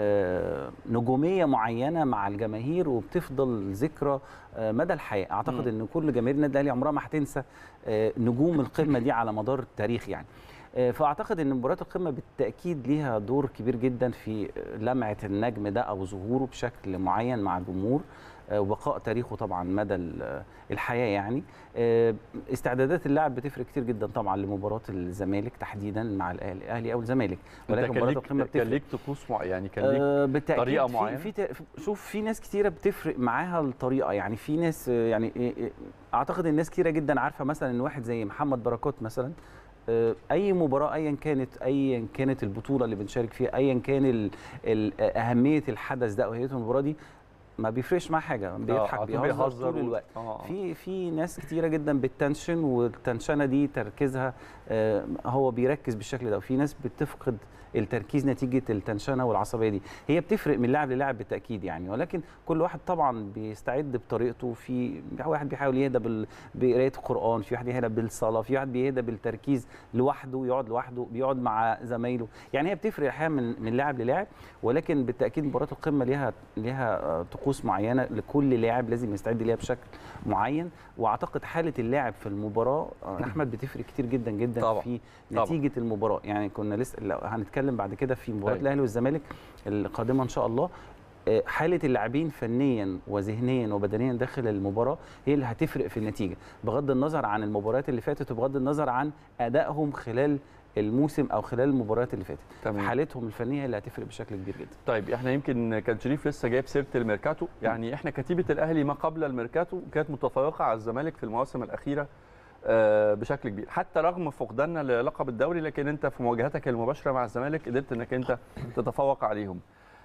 آه، نجوميه معينه مع الجماهير وبتفضل ذكرى آه، مدى الحياه اعتقد مم. ان كل جماهير النادي الاهلي عمرها ما هتنسى آه، نجوم القمه دي على مدار التاريخ يعني آه، فاعتقد ان مباراه القمه بالتاكيد ليها دور كبير جدا في لمعه النجم ده او ظهوره بشكل معين مع الجمهور آه، وبقاء تاريخه طبعا مدى ال- الحياه يعني آه، استعدادات اللاعب بتفرق كتير جدا طبعا لمباراه الزمالك تحديدا مع الأهلي- الاهلي او الزمالك انت ولكن كان مباراه ليك القمه كان بتفرق ليك طقوس مع يعني كان ليك آه، بالتاكيد طريقة في- معينة؟ في ت- شوف في ناس كتيره بتفرق معاها الطريقه يعني في ناس آه، يعني إيه- إيه، اعتقد الناس كتيره جدا عارفه مثلا ان واحد زي محمد بركات مثلا آه، اي مباراه ايا كانت ايا كانت البطوله اللي بنشارك فيها ايا كان ال- ال- اهميه الحدث ده او اهميه المباراه دي ما بيفرقش معاه حاجه بيضحك آه، بيهزر طول و- الوقت آه. في في ناس كتيره جدا بتنشن والتنشنه دي تركيزها آه، هو بيركز بالشكل ده وفي ناس بتفقد التركيز نتيجه التنشنه والعصبيه دي هي بتفرق من لاعب للاعب بالتاكيد يعني ولكن كل واحد طبعا بيستعد بطريقته في واحد بيحاول يهدى بال- بقرايه القران في واحد يهدى بالصلاه في واحد بيهدى بالتركيز لوحده يقعد لوحده بيقعد مع زمايله يعني هي بتفرق احيانا من من لاعب للاعب ولكن بالتاكيد مباراه القمه ليها ليها آه، طقوس معينه لكل لاعب لازم يستعد ليها بشكل معين واعتقد حاله اللاعب في المباراه آه، احمد بتفرق كتير جدا جدا طبعا. في طبعا. نتيجه المباراه يعني كنا لسه لو هنتكلم بعد كده في مباراه طيب. الاهلي والزمالك القادمه ان شاء الله آه، حاله اللاعبين فنيا وذهنيا وبدنيا داخل المباراه هي اللي هتفرق في النتيجه بغض النظر عن المباريات اللي فاتت وبغض النظر عن ادائهم خلال الموسم او خلال المباريات اللي فاتت تمام. حالتهم الفنيه هي اللي هتفرق بشكل كبير جدا طيب احنا يمكن كان شريف لسه جايب سيره الميركاتو يعني احنا كتيبه الاهلي ما قبل الميركاتو كانت متفوقه على الزمالك في المواسم الاخيره آه، بشكل كبير حتى رغم فقداننا للقب الدوري لكن انت في مواجهتك المباشره مع الزمالك قدرت انك انت تتفوق عليهم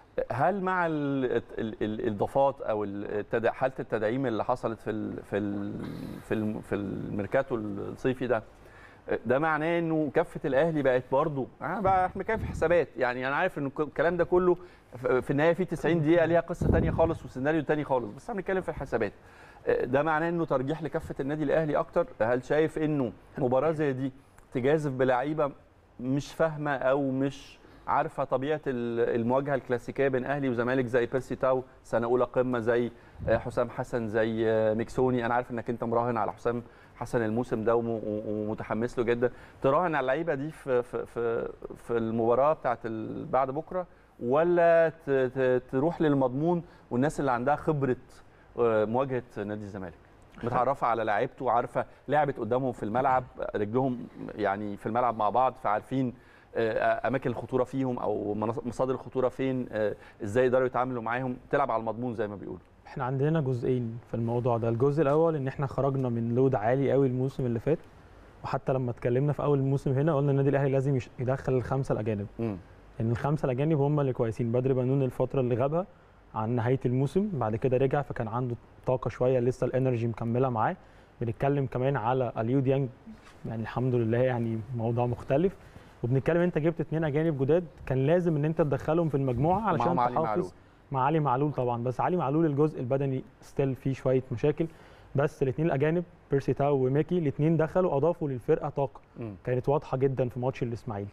هل مع ال- ال- ال- الاضافات او التد- حاله التدعيم اللي حصلت في ال في ال في ال في الميركاتو الصيفي ده ده معناه انه كفه الاهلي بقت برضه انا بقى احنا كده في حسابات يعني انا عارف ان الكلام ده كله ف- في النهايه في 90 دقيقه ليها قصه تانية خالص وسيناريو تاني خالص بس احنا بنتكلم في الحسابات ده معناه انه ترجيح لكفه النادي الاهلي اكتر هل شايف انه مباراه زي دي تجازف بلعيبه مش فاهمه او مش عارفه طبيعه ال- المواجهه الكلاسيكيه بين اهلي وزمالك زي بيرسي تاو سنه اولى قمه زي آه، حسام حسن زي آه، ميكسوني انا عارف انك انت مراهن على حسام حسن الموسم ده وم- و- ومتحمس له جدا تراهن على اللعيبه دي في في في, في المباراه بتاعت ال- بعد بكره ولا ت- ت- تروح للمضمون والناس اللي عندها خبره آه، مواجهه نادي الزمالك متعرفه على لعيبته وعارفه لعبت قدامهم في الملعب رجلهم يعني في الملعب مع بعض فعارفين آه، اماكن الخطوره فيهم او مناص- مصادر الخطوره فين آه، ازاي يقدروا يتعاملوا معاهم تلعب على المضمون زي ما بيقولوا احنا عندنا جزئين في الموضوع ده الجزء الاول ان احنا خرجنا من لود عالي قوي الموسم اللي فات وحتى لما اتكلمنا في اول الموسم هنا قلنا النادي الاهلي لازم يش- يدخل الخمسه الاجانب مم. لان الخمسه الاجانب هم اللي كويسين بدر بنون الفتره اللي غابها عن نهايه الموسم بعد كده رجع فكان عنده طاقه شويه لسه الانرجي مكمله معاه بنتكلم كمان على اليو ديانج يعني الحمد لله يعني موضوع مختلف وبنتكلم انت جبت اثنين اجانب جداد كان لازم ان انت تدخلهم في المجموعه علشان معاهم علي معلول. تحافظ مع علي معلول طبعا بس علي معلول الجزء البدني ستيل فيه شويه مشاكل بس الاثنين الاجانب بيرسي تاو وميكي الاثنين دخلوا اضافوا للفرقه طاقه مم. كانت واضحه جدا في ماتش الاسماعيلي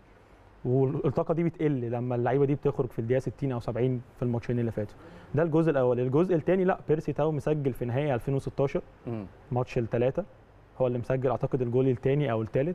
والطاقه دي بتقل لما اللعيبه دي بتخرج في الدقيقه 60 او 70 في الماتشين اللي فاتوا ده الجزء الاول الجزء الثاني لا بيرسي تاو مسجل في نهائي 2016 مم. ماتش الثلاثه هو اللي مسجل اعتقد الجول الثاني او الثالث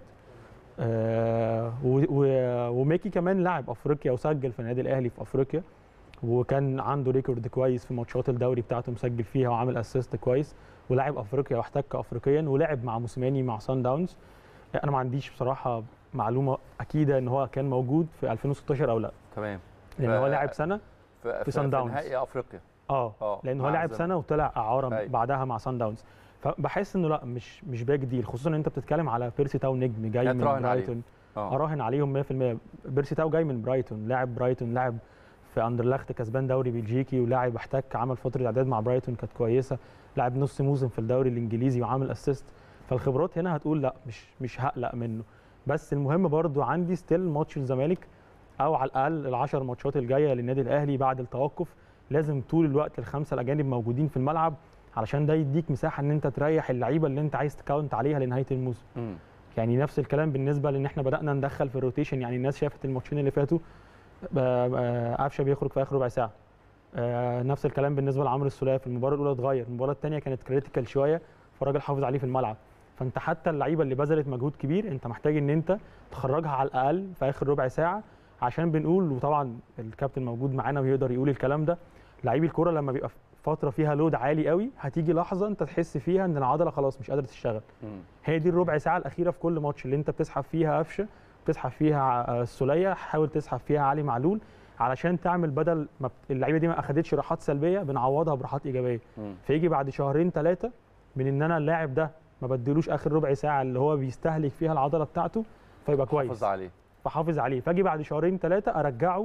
آه و- و- وميكي كمان لاعب افريقيا وسجل في النادي الاهلي في افريقيا وكان عنده ريكورد كويس في ماتشات الدوري بتاعته مسجل فيها وعامل اسيست كويس ولاعب افريقيا واحتك افريقيا ولعب مع موسيماني مع سان داونز انا ما عنديش بصراحه معلومه اكيده ان هو كان موجود في 2016 او لا تمام لان هو ف- لاعب سنه في, سان داونز. نهائي افريقيا اه اه لان هو مع لاعب الزمالك. سنه وطلع اعاره أيوة. بعدها مع سان داونز فبحس انه لا مش مش باك ديل خصوصا ان انت بتتكلم على بيرسي تاو نجم جاي لا من تراهن عليه. برايتون اه اراهن عليهم 100% بيرسي تاو جاي من برايتون لاعب برايتون لاعب في اندرلخت كسبان دوري بلجيكي ولاعب احتك عمل فتره اعداد مع برايتون كانت كويسه لاعب نص موسم في الدوري الانجليزي وعامل اسيست فالخبرات هنا هتقول لا مش مش هقلق منه بس المهم برضو عندي ستيل ماتش الزمالك او على الاقل العشر ماتشات الجايه للنادي الاهلي بعد التوقف لازم طول الوقت الخمسه الاجانب موجودين في الملعب علشان ده يديك مساحه ان انت تريح اللعيبه اللي انت عايز تكاونت عليها لنهايه الموسم مم. يعني نفس الكلام بالنسبه لان احنا بدانا ندخل في الروتيشن يعني الناس شافت الماتشين اللي فاتوا ب- ب- قفشه بيخرج في اخر ربع ساعه آه، نفس الكلام بالنسبه لعمرو السوليه في المباراه الاولى اتغير المباراه الثانيه كانت كريتيكال شويه فالراجل حافظ عليه في الملعب فانت حتى اللعيبه اللي بذلت مجهود كبير انت محتاج ان انت تخرجها على الاقل في اخر ربع ساعه عشان بنقول وطبعا الكابتن موجود معانا ويقدر يقول الكلام ده لعيب الكوره لما بيبقى في فتره فيها لود عالي قوي هتيجي لحظه انت تحس فيها ان العضله خلاص مش قادره تشتغل مم. هي دي الربع ساعه الاخيره في كل ماتش اللي انت بتسحب فيها قفشه بتسحب فيها آه، السوليه حاول تسحب فيها علي معلول علشان تعمل بدل ما بت- اللعيبه دي ما اخدتش راحات سلبيه بنعوضها براحات ايجابيه مم. فيجي بعد شهرين ثلاثه من ان انا اللاعب ده ما بديلوش اخر ربع ساعه اللي هو بيستهلك فيها العضله بتاعته فيبقى كويس حافظ عليه فحافظ عليه فاجي بعد شهرين ثلاثه ارجعه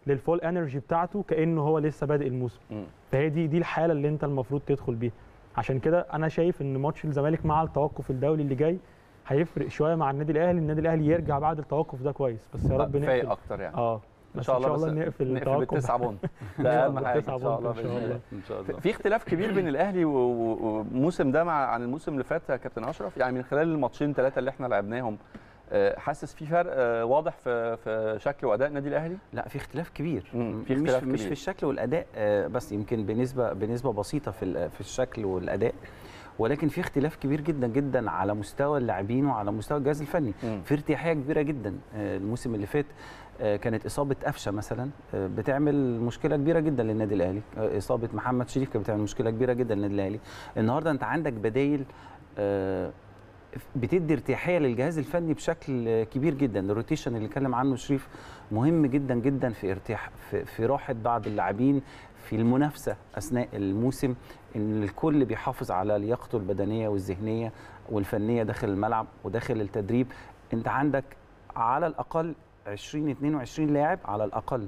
للفول انرجي بتاعته كانه هو لسه بادئ الموسم مم. فهي دي دي الحاله اللي انت المفروض تدخل بيها عشان كده انا شايف ان ماتش الزمالك مع التوقف الدولي اللي جاي هيفرق شويه مع النادي الاهلي النادي الاهلي يرجع بعد التوقف ده كويس بس يا رب فايق نقفل اكتر يعني اه ان بس شاء الله ان شاء الله بس نقفل نقفل التوقف بالتسعه بونت ده اهم حاجه ان بالتسعة شاء بونت الله إن شاء باذن الله الله. ان شاء الله في اختلاف كبير بين الاهلي و- و- والموسم ده مع عن الموسم اللي فات يا كابتن اشرف يعني من خلال الماتشين ثلاثه اللي احنا لعبناهم آه، حاسس في فرق آه، واضح في في شكل واداء النادي الاهلي لا في اختلاف كبير مم، في مش اختلاف مش كبير. في الشكل والاداء آه، بس يمكن بنسبه بنسبه بسيطه في ال- في الشكل والاداء ولكن في اختلاف كبير جدا جدا على مستوى اللاعبين وعلى مستوى الجهاز الفني مم. في ارتياحيه كبيره جدا آه، الموسم اللي فات آه، كانت اصابه قفشه مثلا آه، بتعمل مشكله كبيره جدا للنادي الاهلي آه، اصابه محمد شريف كانت بتعمل مشكله كبيره جدا للنادي الاهلي النهارده انت عندك بدايل آه، بتدي ارتياحيه للجهاز الفني بشكل آه، كبير جدا الروتيشن اللي اتكلم عنه شريف مهم جدا جدا في ارتياح في, في راحه بعض اللاعبين في المنافسه اثناء الموسم ان الكل بيحافظ على لياقته البدنيه والذهنيه والفنيه داخل الملعب وداخل التدريب انت عندك على الاقل 20 22 لاعب على الاقل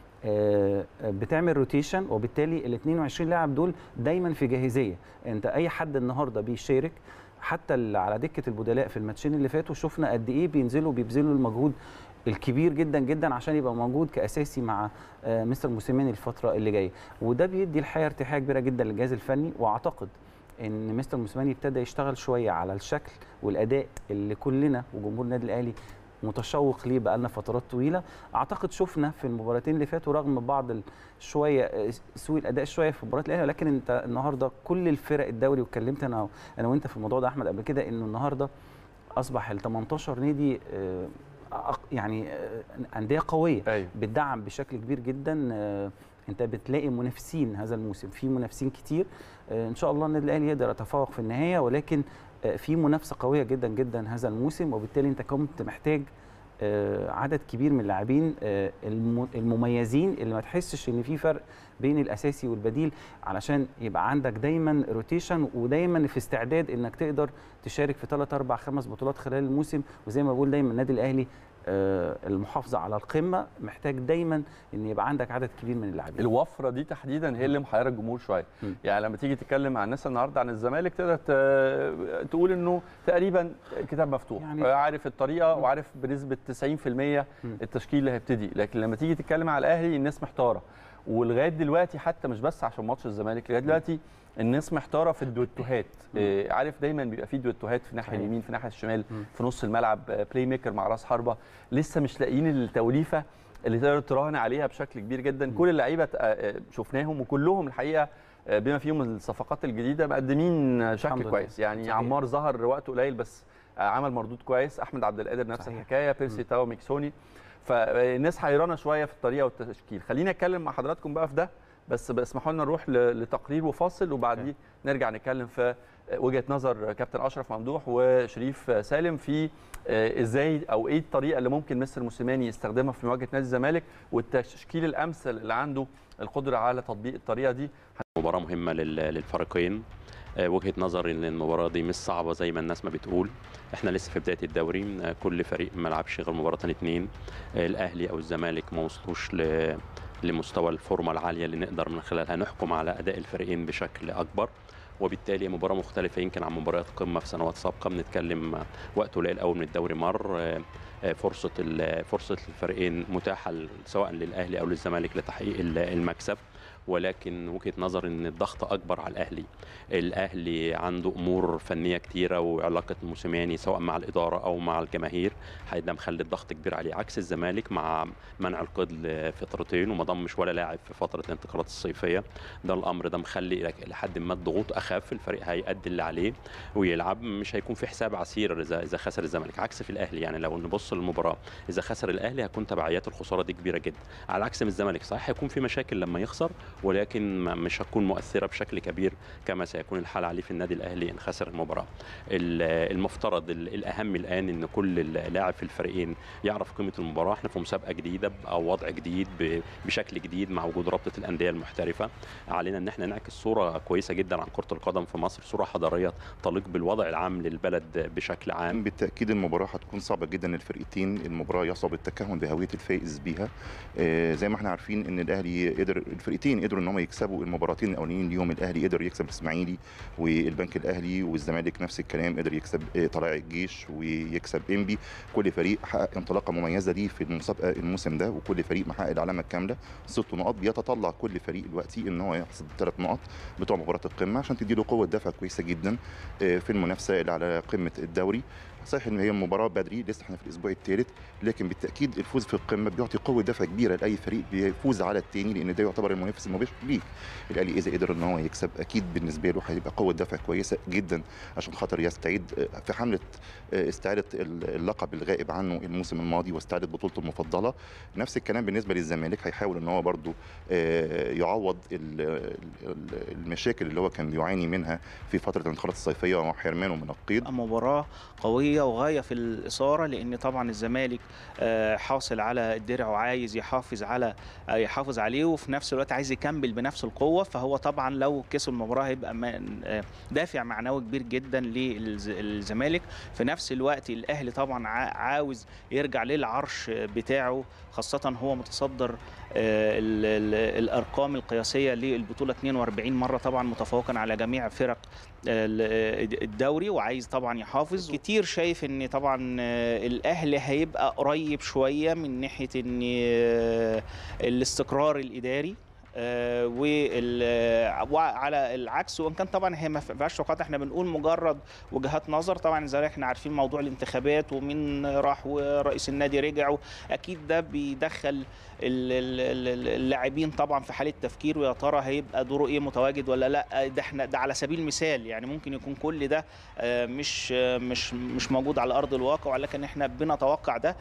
آه، بتعمل روتيشن وبالتالي ال 22 لاعب دول دايما في جاهزيه انت اي حد النهارده بيشارك حتى اللي على دكه البدلاء في الماتشين اللي فاتوا شفنا قد ايه بينزلوا بيبذلوا المجهود الكبير جدا جدا عشان يبقى موجود كاساسي مع آه، مستر موسيماني الفتره اللي جايه وده بيدي الحقيقه ارتياحيه كبيره جدا للجهاز الفني واعتقد ان مستر موسيماني ابتدى يشتغل شويه على الشكل والاداء اللي كلنا وجمهور النادي الاهلي متشوق ليه بقالنا فترات طويله اعتقد شفنا في المباراتين اللي فاتوا رغم بعض ال- شويه آه، سوء الاداء شويه في مباراه الاهلي ولكن انت النهارده كل الفرق الدوري واتكلمت انا انا وانت في الموضوع ده احمد قبل كده انه النهارده اصبح ال 18 نادي آه، أق- يعني آه، انديه قويه ايوه بتدعم بشكل كبير جدا آه، انت بتلاقي منافسين هذا الموسم في منافسين كتير آه، ان شاء الله النادي الاهلي يقدر يتفوق في النهايه ولكن آه، في منافسه قويه جدا جدا هذا الموسم وبالتالي انت كنت محتاج آه، عدد كبير من اللاعبين آه، الم- المميزين اللي ما تحسش ان في فرق بين الاساسي والبديل علشان يبقى عندك دايما روتيشن ودايما في استعداد انك تقدر تشارك في 3 4 5 بطولات خلال الموسم وزي ما بقول دايما النادي الاهلي آه، المحافظه على القمه محتاج دايما ان يبقى عندك عدد كبير من اللاعبين الوفره دي تحديدا هي اللي محيره الجمهور شويه مم. يعني لما تيجي تتكلم مع الناس النهارده عن الزمالك تقدر ت- تقول انه تقريبا كتاب مفتوح يعني- يعني عارف الطريقه مم. وعارف بنسبه 90% مم. التشكيل اللي هيبتدي لكن لما تيجي تتكلم على الاهلي الناس محتاره ولغايه دلوقتي حتى مش بس عشان ماتش الزمالك لغايه دلوقتي الناس محتاره في الدويتوهات إيه، عارف دايما بيبقى في دويتوهات في الناحيه صحيح. اليمين في الناحيه الشمال مم. في نص الملعب آه، بلاي ميكر مع راس حربه لسه مش لاقيين التوليفه اللي تقدر تراهن عليها بشكل كبير جدا كل اللعيبه آه، آه، شفناهم وكلهم الحقيقه آه، بما فيهم الصفقات الجديده مقدمين آه، الحمد شكل لله. كويس يعني صحيح. عمار ظهر وقت قليل بس آه، عمل مردود كويس احمد عبد القادر نفس صحيح. الحكايه بيرسي تاو ميكسوني فالناس حيرانه شويه في الطريقه والتشكيل خلينا اتكلم مع حضراتكم بقى في ده بس اسمحوا لنا نروح ل- لتقرير وفاصل وبعديه نرجع نتكلم في وجهه نظر كابتن اشرف ممدوح وشريف سالم في آه، ازاي او ايه الطريقه اللي ممكن مستر موسيماني يستخدمها في مواجهه نادي الزمالك والتشكيل الامثل اللي عنده القدره على تطبيق الطريقه دي مباراة مهمة لل- للفريقين آه، وجهة نظري ان المباراة دي مش صعبة زي ما الناس ما بتقول احنا لسه في بداية الدوري آه، كل فريق ما لعبش غير مباراتين اتنين آه، الاهلي او الزمالك ما وصلوش ل لمستوى الفورمة العالية اللي نقدر من خلالها نحكم على اداء الفريقين بشكل اكبر وبالتالي مباراة مختلفة يمكن عن مباريات قمة في سنوات سابقة بنتكلم آه، وقت قليل قوي من الدوري مر آه، آه، فرصة ال- فرصة الفريقين متاحة ل- سواء للاهلي او للزمالك لتحقيق ال- المكسب ولكن وجهه نظر ان الضغط اكبر على الاهلي الاهلي عنده امور فنيه كتيره وعلاقه موسيماني سواء مع الاداره او مع الجماهير هيدا مخلي الضغط كبير عليه عكس الزمالك مع منع القيد لفترتين وما ضمش ولا لاعب في فتره الانتقالات الصيفيه ده الامر ده مخلي لحد ما الضغوط اخف الفريق هيأدي اللي عليه ويلعب مش هيكون في حساب عسير اذا اذا خسر الزمالك عكس في الاهلي يعني لو نبص للمباراه اذا خسر الاهلي هتكون تبعيات الخساره دي كبيره جدا على عكس من الزمالك صحيح هيكون في مشاكل لما يخسر ولكن ما- مش هتكون مؤثره بشكل كبير كما سيكون الحال عليه في النادي الاهلي ان خسر المباراه ال- المفترض ال- الاهم الان ان كل لاعب في الفريقين يعرف قيمه المباراه احنا في مسابقه جديده او وضع جديد ب- بشكل جديد مع وجود رابطه الانديه المحترفه علينا ان احنا نعكس صوره كويسه جدا عن كره القدم في مصر صوره حضاريه تليق بالوضع العام للبلد بشكل عام بالتاكيد المباراه هتكون صعبه جدا للفرقتين المباراه يصعب التكهن بهويه الفائز بيها آه، زي ما احنا عارفين ان الاهلي قدر الفرقتين قدروا ان هم يكسبوا المباراتين الاولانيين اليوم الاهلي قدر يكسب الاسماعيلي والبنك الاهلي والزمالك نفس الكلام قدر يكسب آه، طلائع الجيش ويكسب انبي كل فريق حقق انطلاقه مميزه ليه في المسابقه الموسم ده وكل فريق محقق العلامه الكامله ست نقاط بيتطلع كل فريق دلوقتي ان هو يحصد ثلاث نقط بتوع مباراه القمه عشان تدي له قوه دفع كويسه جدا آه، في المنافسه اللي على قمه الدوري صحيح ان هي مباراه بدري لسه احنا في الاسبوع الثالث لكن بالتاكيد الفوز في القمه بيعطي قوه دفع كبيره لاي فريق بيفوز على الثاني لان ده يعتبر المنافس المباشر ليه الاهلي اذا قدر ان هو يكسب اكيد بالنسبه له هيبقى قوه دفع كويسه جدا عشان خاطر يستعيد آه، في حمله آه، استعاده اللقب الغائب عنه الموسم الماضي واستعاده بطولته المفضله نفس الكلام بالنسبه للزمالك هيحاول ان هو برضو آه، يعوض ال- ال- المشاكل اللي هو كان بيعاني منها في فتره الانتقالات الصيفيه وحرمانه من القيد مباراة قوية وغاية في الإثارة لأن طبعا الزمالك آه، حاصل على الدرع وعايز يحافظ على آه، يحافظ عليه وفي نفس الوقت عايز يكمل بنفس القوة فهو طبعا لو كسب المباراة هيبقى من- آه، دافع معنوي كبير جدا للزمالك في نفس الوقت الأهلي طبعا عا- عاوز يرجع للعرش بتاعه خاصة هو متصدر آه، ال- ال- الأرقام القياسية للبطولة 42 مرة طبعا متفوقا على جميع فرق ال- الدوري وعايز طبعا يحافظ كتير شايف ان طبعا آه، الاهلي هيبقى قريب شويه من ناحيه ان آه، الاستقرار الاداري آه، وال- وعلى العكس وان كان طبعا هي ما فيهاش توقعات احنا بنقول مجرد وجهات نظر طبعا زي ما احنا عارفين موضوع الانتخابات ومين راح ورئيس النادي رجع اكيد ده بيدخل ال- ال- ال- اللاعبين طبعا في حاله تفكير ويا ترى هيبقى دوره ايه متواجد ولا لا ده احنا ده على سبيل المثال يعني ممكن يكون كل ده آه، مش آه، مش مش موجود على ارض الواقع ولكن احنا بنتوقع ده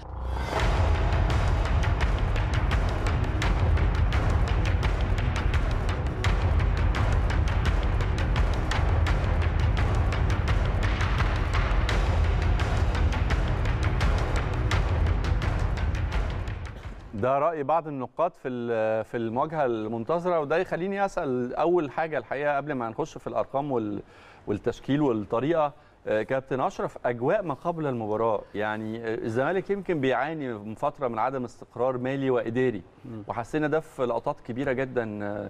ده راي بعض النقاد في ال- في المواجهه المنتظره وده يخليني اسال اول حاجه الحقيقه قبل ما نخش في الارقام وال- والتشكيل والطريقه آه، كابتن اشرف اجواء ما قبل المباراه يعني آه، الزمالك يمكن بيعاني من فتره من عدم استقرار مالي واداري وحسينا ده في لقطات كبيره جدا آه،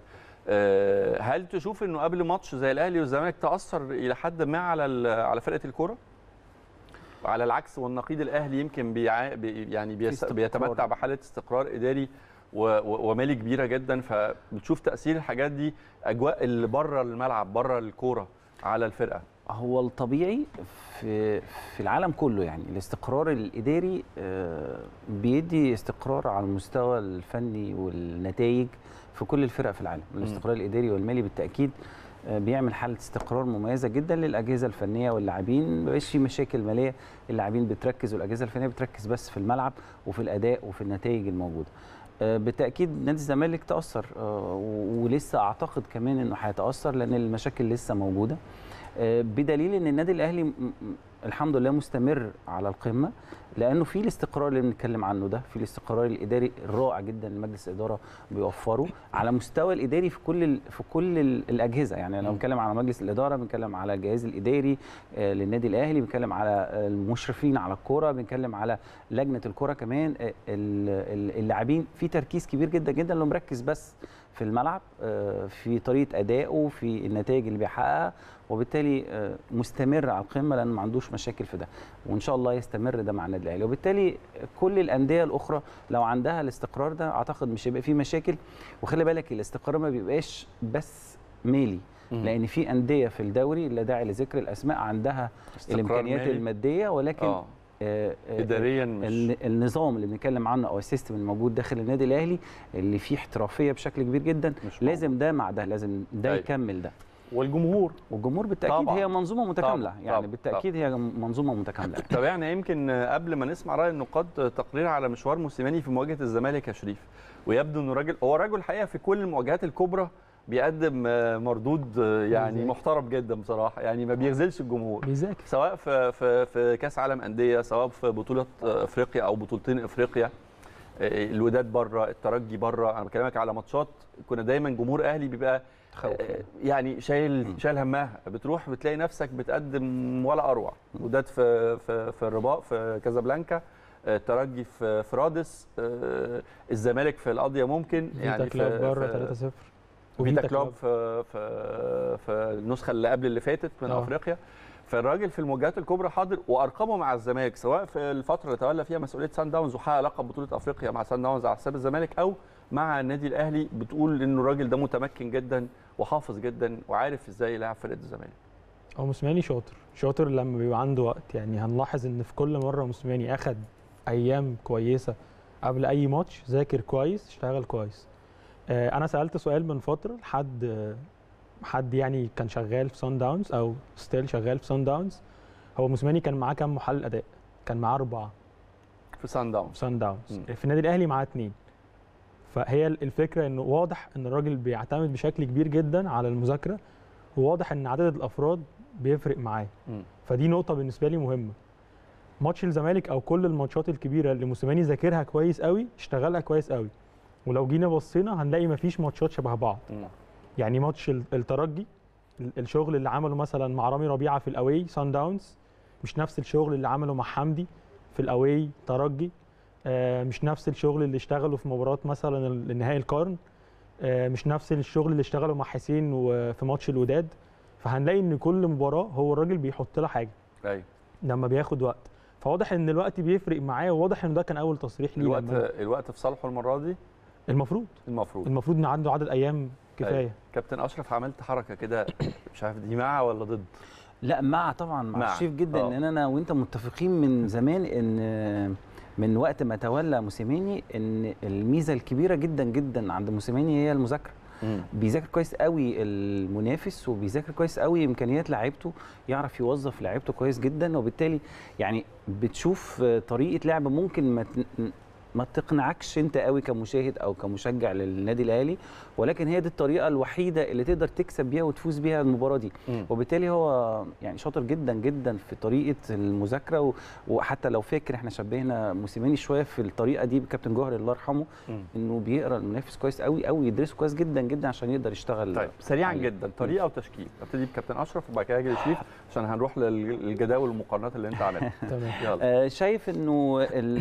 آه، هل تشوف انه قبل ماتش زي الاهلي والزمالك تاثر الى حد ما على ال- على فرقه الكوره وعلى العكس والنقيض الاهلي يمكن بيع... بي يعني بيس... استقرار. بيتمتع بحاله استقرار اداري و... و... ومالي كبيره جدا فبتشوف تاثير الحاجات دي اجواء اللي بره الملعب بره الكوره على الفرقه هو الطبيعي في في العالم كله يعني الاستقرار الاداري آه، بيدي استقرار على المستوى الفني والنتائج في كل الفرق في العالم الاستقرار الاداري والمالي بالتاكيد آه، بيعمل حاله استقرار مميزه جدا للاجهزه الفنيه واللاعبين مبقاش في مشاكل ماليه اللاعبين بتركز والاجهزه الفنيه بتركز بس في الملعب وفي الاداء وفي النتائج الموجوده آه، بالتاكيد نادي الزمالك تاثر آه، و- ولسه اعتقد كمان انه هيتاثر لان المشاكل لسه موجوده آه، بدليل ان النادي الاهلي م- م- الحمد لله مستمر على القمه لانه في الاستقرار اللي بنتكلم عنه ده في الاستقرار الاداري الرائع جدا اللي مجلس الاداره بيوفره على مستوى الاداري في كل ال- في كل ال- الاجهزه يعني لو بنتكلم على مجلس الاداره بنتكلم على الجهاز الاداري آه، للنادي الاهلي بنتكلم على آه، المشرفين على الكوره بنتكلم على لجنه الكوره كمان آه، ال- ال- اللاعبين في تركيز كبير جدا جدا اللي مركز بس في الملعب آه، في طريقه ادائه في النتائج اللي بيحققها وبالتالي آه، مستمر على القمه لان ما عندوش مشاكل في ده وان شاء الله يستمر ده مع النادي الاهلي وبالتالي كل الانديه الاخرى لو عندها الاستقرار ده اعتقد مش هيبقى فيه مشاكل وخلي بالك الاستقرار ما بيبقاش بس مالي لان في انديه في الدوري لا داعي لذكر الاسماء عندها استقرار الامكانيات مالي. الماديه ولكن اه آه، آه، اداريا مش ال- النظام اللي بنتكلم عنه او السيستم الموجود داخل النادي الاهلي اللي فيه احترافيه بشكل كبير جدا مش لازم ده مع ده لازم ده أيوة. يكمل ده والجمهور والجمهور بالتاكيد طبعاً. هي منظومه متكامله طبعاً. يعني طبعاً. بالتاكيد هي منظومه متكامله تابعنا يمكن قبل ما نسمع راي النقاد تقرير على مشوار موسيماني في مواجهه الزمالك يا شريف ويبدو انه راجل هو راجل الحقيقه في كل المواجهات الكبرى بيقدم آه، مردود آه، يعني بيذاكر. محترم جدا بصراحه يعني ما بيغزلش الجمهور بيذاكر سواء في في في كاس عالم انديه سواء في بطوله آه، افريقيا او بطولتين افريقيا آه، الوداد بره الترجي بره انا بكلمك على ماتشات كنا دايما جمهور اهلي بيبقى آه، يعني شايل شايل همها بتروح بتلاقي نفسك بتقدم ولا اروع وداد في في في الرباط في كازابلانكا آه، الترجي في في رادس آه، الزمالك في القضيه ممكن فيتا كلوب بره 3-0 فيتا كلوب في في في النسخه اللي قبل اللي فاتت من آه. افريقيا فالراجل في المواجهات الكبرى حاضر وارقامه مع الزمالك سواء في الفتره اللي تولى فيها مسؤوليه سان داونز وحقق لقب بطوله افريقيا مع سان داونز على حساب الزمالك او مع النادي الاهلي بتقول انه الراجل ده متمكن جدا وحافظ جدا وعارف ازاي يلعب فرقه الزمالك هو موسيماني شاطر شاطر لما بيبقى عنده وقت يعني هنلاحظ ان في كل مره موسيماني اخد ايام كويسه قبل اي ماتش ذاكر كويس اشتغل كويس آه، انا سالت سؤال من فتره لحد آه، حد يعني كان شغال في سان داونز او ستيل شغال في سان داونز هو موسيماني كان معاه كام محلل اداء كان معاه اربعه في سان داونز في سان داونز مم. في النادي الاهلي معاه اثنين فهي الفكره انه واضح ان الراجل بيعتمد بشكل كبير جدا على المذاكره وواضح ان عدد الافراد بيفرق معاه مم. فدي نقطه بالنسبه لي مهمه ماتش الزمالك او كل الماتشات الكبيره اللي موسيماني ذاكرها كويس قوي اشتغلها كويس قوي ولو جينا بصينا هنلاقي مفيش ماتشات شبه بعض مم. يعني ماتش ال- الترجي ال- الشغل اللي عمله مثلا مع رامي ربيعه في الاواي سان داونز مش نفس الشغل اللي عمله مع حمدي في الاواي ترجي آه، مش نفس الشغل اللي اشتغله في مباراه مثلا ال- نهائي القرن آه، مش نفس الشغل اللي اشتغله مع حسين وفي ماتش الوداد فهنلاقي ان كل مباراه هو الراجل بيحط لها حاجه ايوه لما بياخد وقت فواضح ان الوقت بيفرق معاه وواضح ان ده كان اول تصريح ليه الوقت لما- الوقت في صالحه المره دي المفروض المفروض المفروض ان عنده عدد ايام كفايه كابتن اشرف عملت حركه كده مش عارف دي مع ولا ضد لا مع طبعا مع, مع. الشيف جدا آه. ان انا وانت متفقين من زمان ان من وقت ما تولى موسيماني ان الميزه الكبيره جدا جدا عند موسيماني هي المذاكره بيذاكر كويس قوي المنافس وبيذاكر كويس قوي امكانيات لعيبته يعرف يوظف لعيبته كويس جدا وبالتالي يعني بتشوف طريقه لعب ممكن ما ت- ما تقنعكش انت قوي كمشاهد او كمشجع للنادي الاهلي ولكن هي دي الطريقه الوحيده اللي تقدر تكسب بيها وتفوز بيها المباراه دي مم. وبالتالي هو يعني شاطر جدا جدا في طريقه المذاكره و- وحتى لو فاكر احنا شبهنا موسيماني شويه في الطريقه دي بكابتن جوهر الله يرحمه مم. انه بيقرا المنافس كويس قوي قوي يدرسه كويس جدا جدا عشان يقدر يشتغل طيب سريعا عليه. جدا طريقه وتشكيل ابتدي بكابتن اشرف وبعد كده اجي لشريف عشان هنروح لل- للجداول والمقارنات اللي انت عاملها تمام يلا آه، شايف انه ال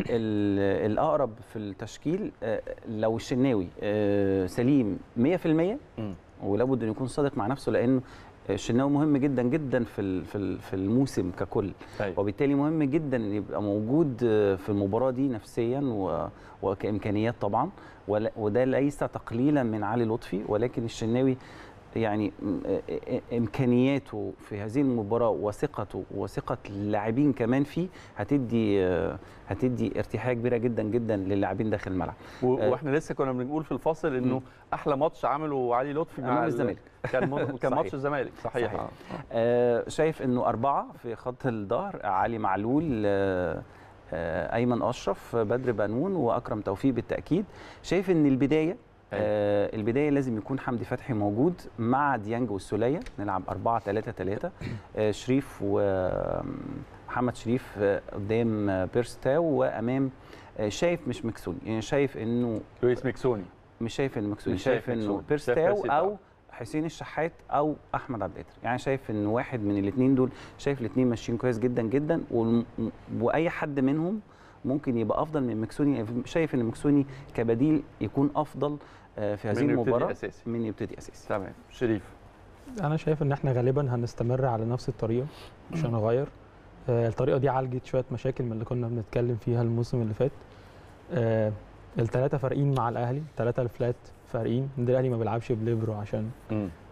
ال الاقرب في التشكيل آه، لو الشناوي آه، سليم 100% مم. ولابد انه يكون صادق مع نفسه لانه الشناوي مهم جدا جدا في ال- في ال- في الموسم ككل أيوة. وبالتالي مهم جدا ان يبقى موجود آه، في المباراه دي نفسيا و- وكامكانيات طبعا ولا- وده ليس تقليلا من علي لطفي ولكن الشناوي يعني م- آه، آه، امكانياته في هذه المباراه وثقته وثقه اللاعبين كمان فيه هتدي آه، هتدي ارتياحيه كبيره جدا جدا للاعبين داخل الملعب و- آه. واحنا لسه كنا بنقول في الفاصل انه مم. احلى ماتش عمله علي لطفي مع أمام ال- الزمالك. كان م- كان صحيح. ماتش الزمالك صحيح, صحيح. آه. آه، شايف انه اربعه في خط الظهر علي معلول آه، آه، ايمن اشرف بدر بنون واكرم توفيق بالتاكيد شايف ان البدايه آه البدايه لازم يكون حمدي فتحي موجود مع ديانج والسوليه نلعب 4 3 3 آه شريف ومحمد شريف آه، قدام آه، بيرستاو وامام آه، شايف مش مكسوني يعني شايف انه لويس ميكسوني مش شايف ان مكسوني مش شايف شايف انه مكسوني. شايف بيرستاو بيرستاو. او حسين الشحات او احمد عبد القادر يعني شايف ان واحد من الاثنين دول شايف الاثنين ماشيين كويس جدا جدا والم- واي حد منهم ممكن يبقى افضل من مكسوني يعني شايف ان مكسوني كبديل يكون افضل آه، في هذه من يبتدي المباراه أساسي. من يبتدي اساسي تمام شريف انا شايف ان احنا غالبا هنستمر على نفس الطريقه مش هنغير آه، الطريقه دي عالجت شويه مشاكل من اللي كنا بنتكلم فيها الموسم اللي فات آه، الثلاثه فارقين مع الاهلي الثلاثه الفلات فارقين النادي الاهلي ما بيلعبش بليبرو عشان مم.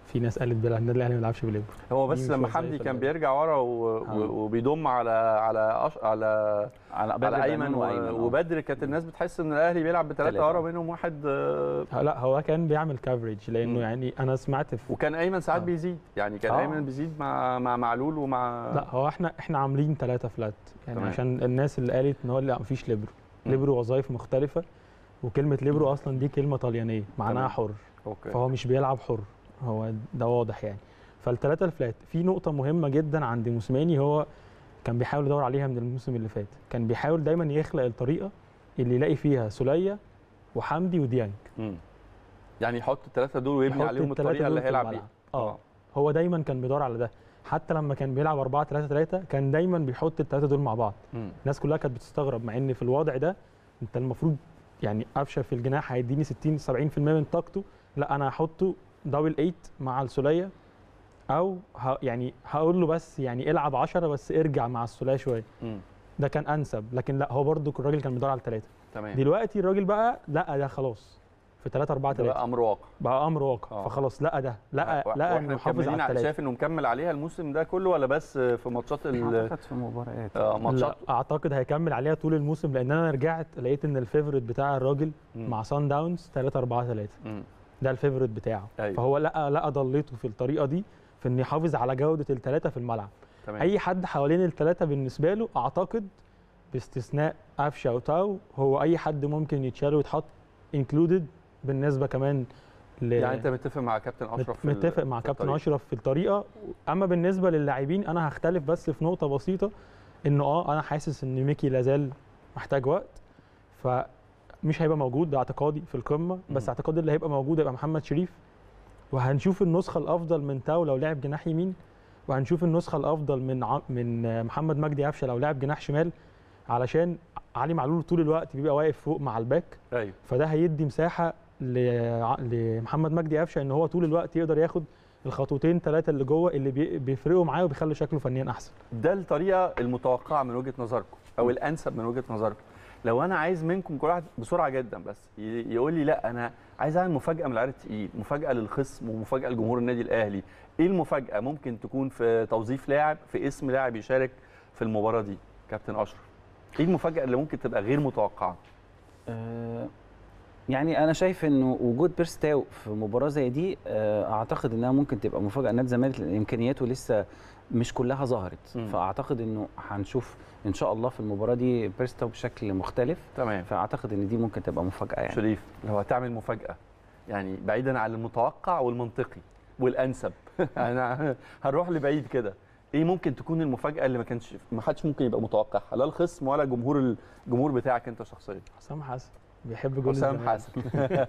في ناس قالت بيلعب النادي الاهلي ما بيلعبش بليبرو هو دي بس مش لما وظايف حمدي كان ال- بيرجع ورا و... آه. و... وبيضم على على أش... على على, على ايمن و... وأيمن، آه. وبدر كانت الناس بتحس ان الاهلي بيلعب بثلاثه تلاتة. ورا منهم واحد آه، لا هو كان بيعمل كافريج لانه مم. يعني انا سمعت في وكان ايمن ساعات آه. بيزيد يعني كان آه. ايمن بيزيد مع مع معلول ومع لا هو احنا احنا عاملين ثلاثة فلات يعني تمام. عشان الناس اللي قالت ان هو لا مفيش ليبرو مم. ليبرو وظائف مختلفة وكلمة ليبرو اصلا دي كلمة طليانية معناها تمام. حر اوكي فهو مش بيلعب حر هو ده واضح يعني فالثلاثة الفلات في نقطة مهمة جدا عند موسيماني هو كان بيحاول يدور عليها من الموسم اللي فات كان بيحاول دايما يخلق الطريقة اللي يلاقي فيها سولية وحمدي وديانج مم. يعني يحط الثلاثه دول ويبني يحط عليهم التلاتة الطريقه اللي دول في هيلعب الملعب. بيها اه هو دايما كان بيدور على ده حتى لما كان بيلعب 4 3 3 كان دايما بيحط الثلاثه دول مع بعض مم. الناس كلها كانت بتستغرب مع ان في الوضع ده انت المفروض يعني قفشه في الجناح هيديني 60 70% من طاقته لا انا هحطه دبل 8 مع السوليه او ه يعني هقول له بس يعني العب 10 بس ارجع مع السوليه شويه مم. ده كان انسب لكن لا هو برضو الراجل كان بيدور على الثلاثه تمام دلوقتي الراجل بقى لا ده خلاص في 3 4 ده 3 بقى امر واقع بقى امر واقع آه. فخلاص لقى ده لقى و- لقى واحنا انه يحافظ مكملين على على الثلاثه شايف انه مكمل عليها الموسم ده كله ولا بس في ماتشات ال اعتقد في مباريات آه، ماتشات لا اعتقد هيكمل عليها طول الموسم لان انا رجعت لقيت ان الفيفوريت بتاع الراجل مم. مع سان داونز 3 4 3 مم. ده الفيفوريت بتاعه أيوة. فهو لقى لقى ضليته في الطريقه دي في انه يحافظ على جوده الثلاثه في الملعب تمام اي حد حوالين الثلاثه بالنسبه له اعتقد باستثناء قفشه وتاو هو اي حد ممكن يتشال ويتحط انكلودد بالنسبه كمان ل... يعني انت متفق مع كابتن اشرف في ال- متفق مع في كابتن الطريق. اشرف في الطريقه اما بالنسبه للاعبين انا هختلف بس في نقطه بسيطه انه اه انا حاسس ان ميكي لازال محتاج وقت فمش هيبقى موجود ده اعتقادي في القمه بس مم. اعتقادي اللي هيبقى موجود هيبقى محمد شريف وهنشوف النسخه الافضل من تاو لو لعب جناح يمين وهنشوف النسخه الافضل من ع... من آه، محمد مجدي قفشه لو لعب جناح شمال علشان علي معلول طول الوقت بيبقى واقف فوق مع الباك ايوه فده هيدي مساحه لع- لمحمد مجدي قفشه ان هو طول الوقت يقدر ياخد الخطوتين ثلاثه اللي جوه اللي بي- بيفرقوا معاه وبيخلوا شكله فنيا احسن ده الطريقه المتوقعه من وجهه نظركم او الانسب من وجهه نظركم لو انا عايز منكم كل واحد بسرعه جدا بس ي- يقول لي لا انا عايز اعمل مفاجاه من العيار التقيل مفاجاه للخصم ومفاجاه لجمهور النادي الاهلي ايه المفاجاه ممكن تكون في توظيف لاعب في اسم لاعب يشارك في المباراه دي كابتن اشرف ايه المفاجاه اللي ممكن تبقى غير متوقعه آه، يعني انا شايف انه وجود بيرستاو في مباراه زي دي آه، اعتقد انها ممكن تبقى مفاجاه نادي الزمالك لان امكانياته لسه مش كلها ظهرت مم. فاعتقد انه هنشوف ان شاء الله في المباراه دي بيرستاو بشكل مختلف تمام فاعتقد ان دي ممكن تبقى مفاجاه يعني شريف لو هتعمل مفاجاه يعني بعيدا عن المتوقع والمنطقي والانسب انا هنروح لبعيد كده ايه ممكن تكون المفاجاه اللي ما كانش ما حدش ممكن يبقى متوقعها لا الخصم ولا جمهور الجمهور بتاعك انت شخصيا حسام حسن بيحب جول حسام الزمالك. حسن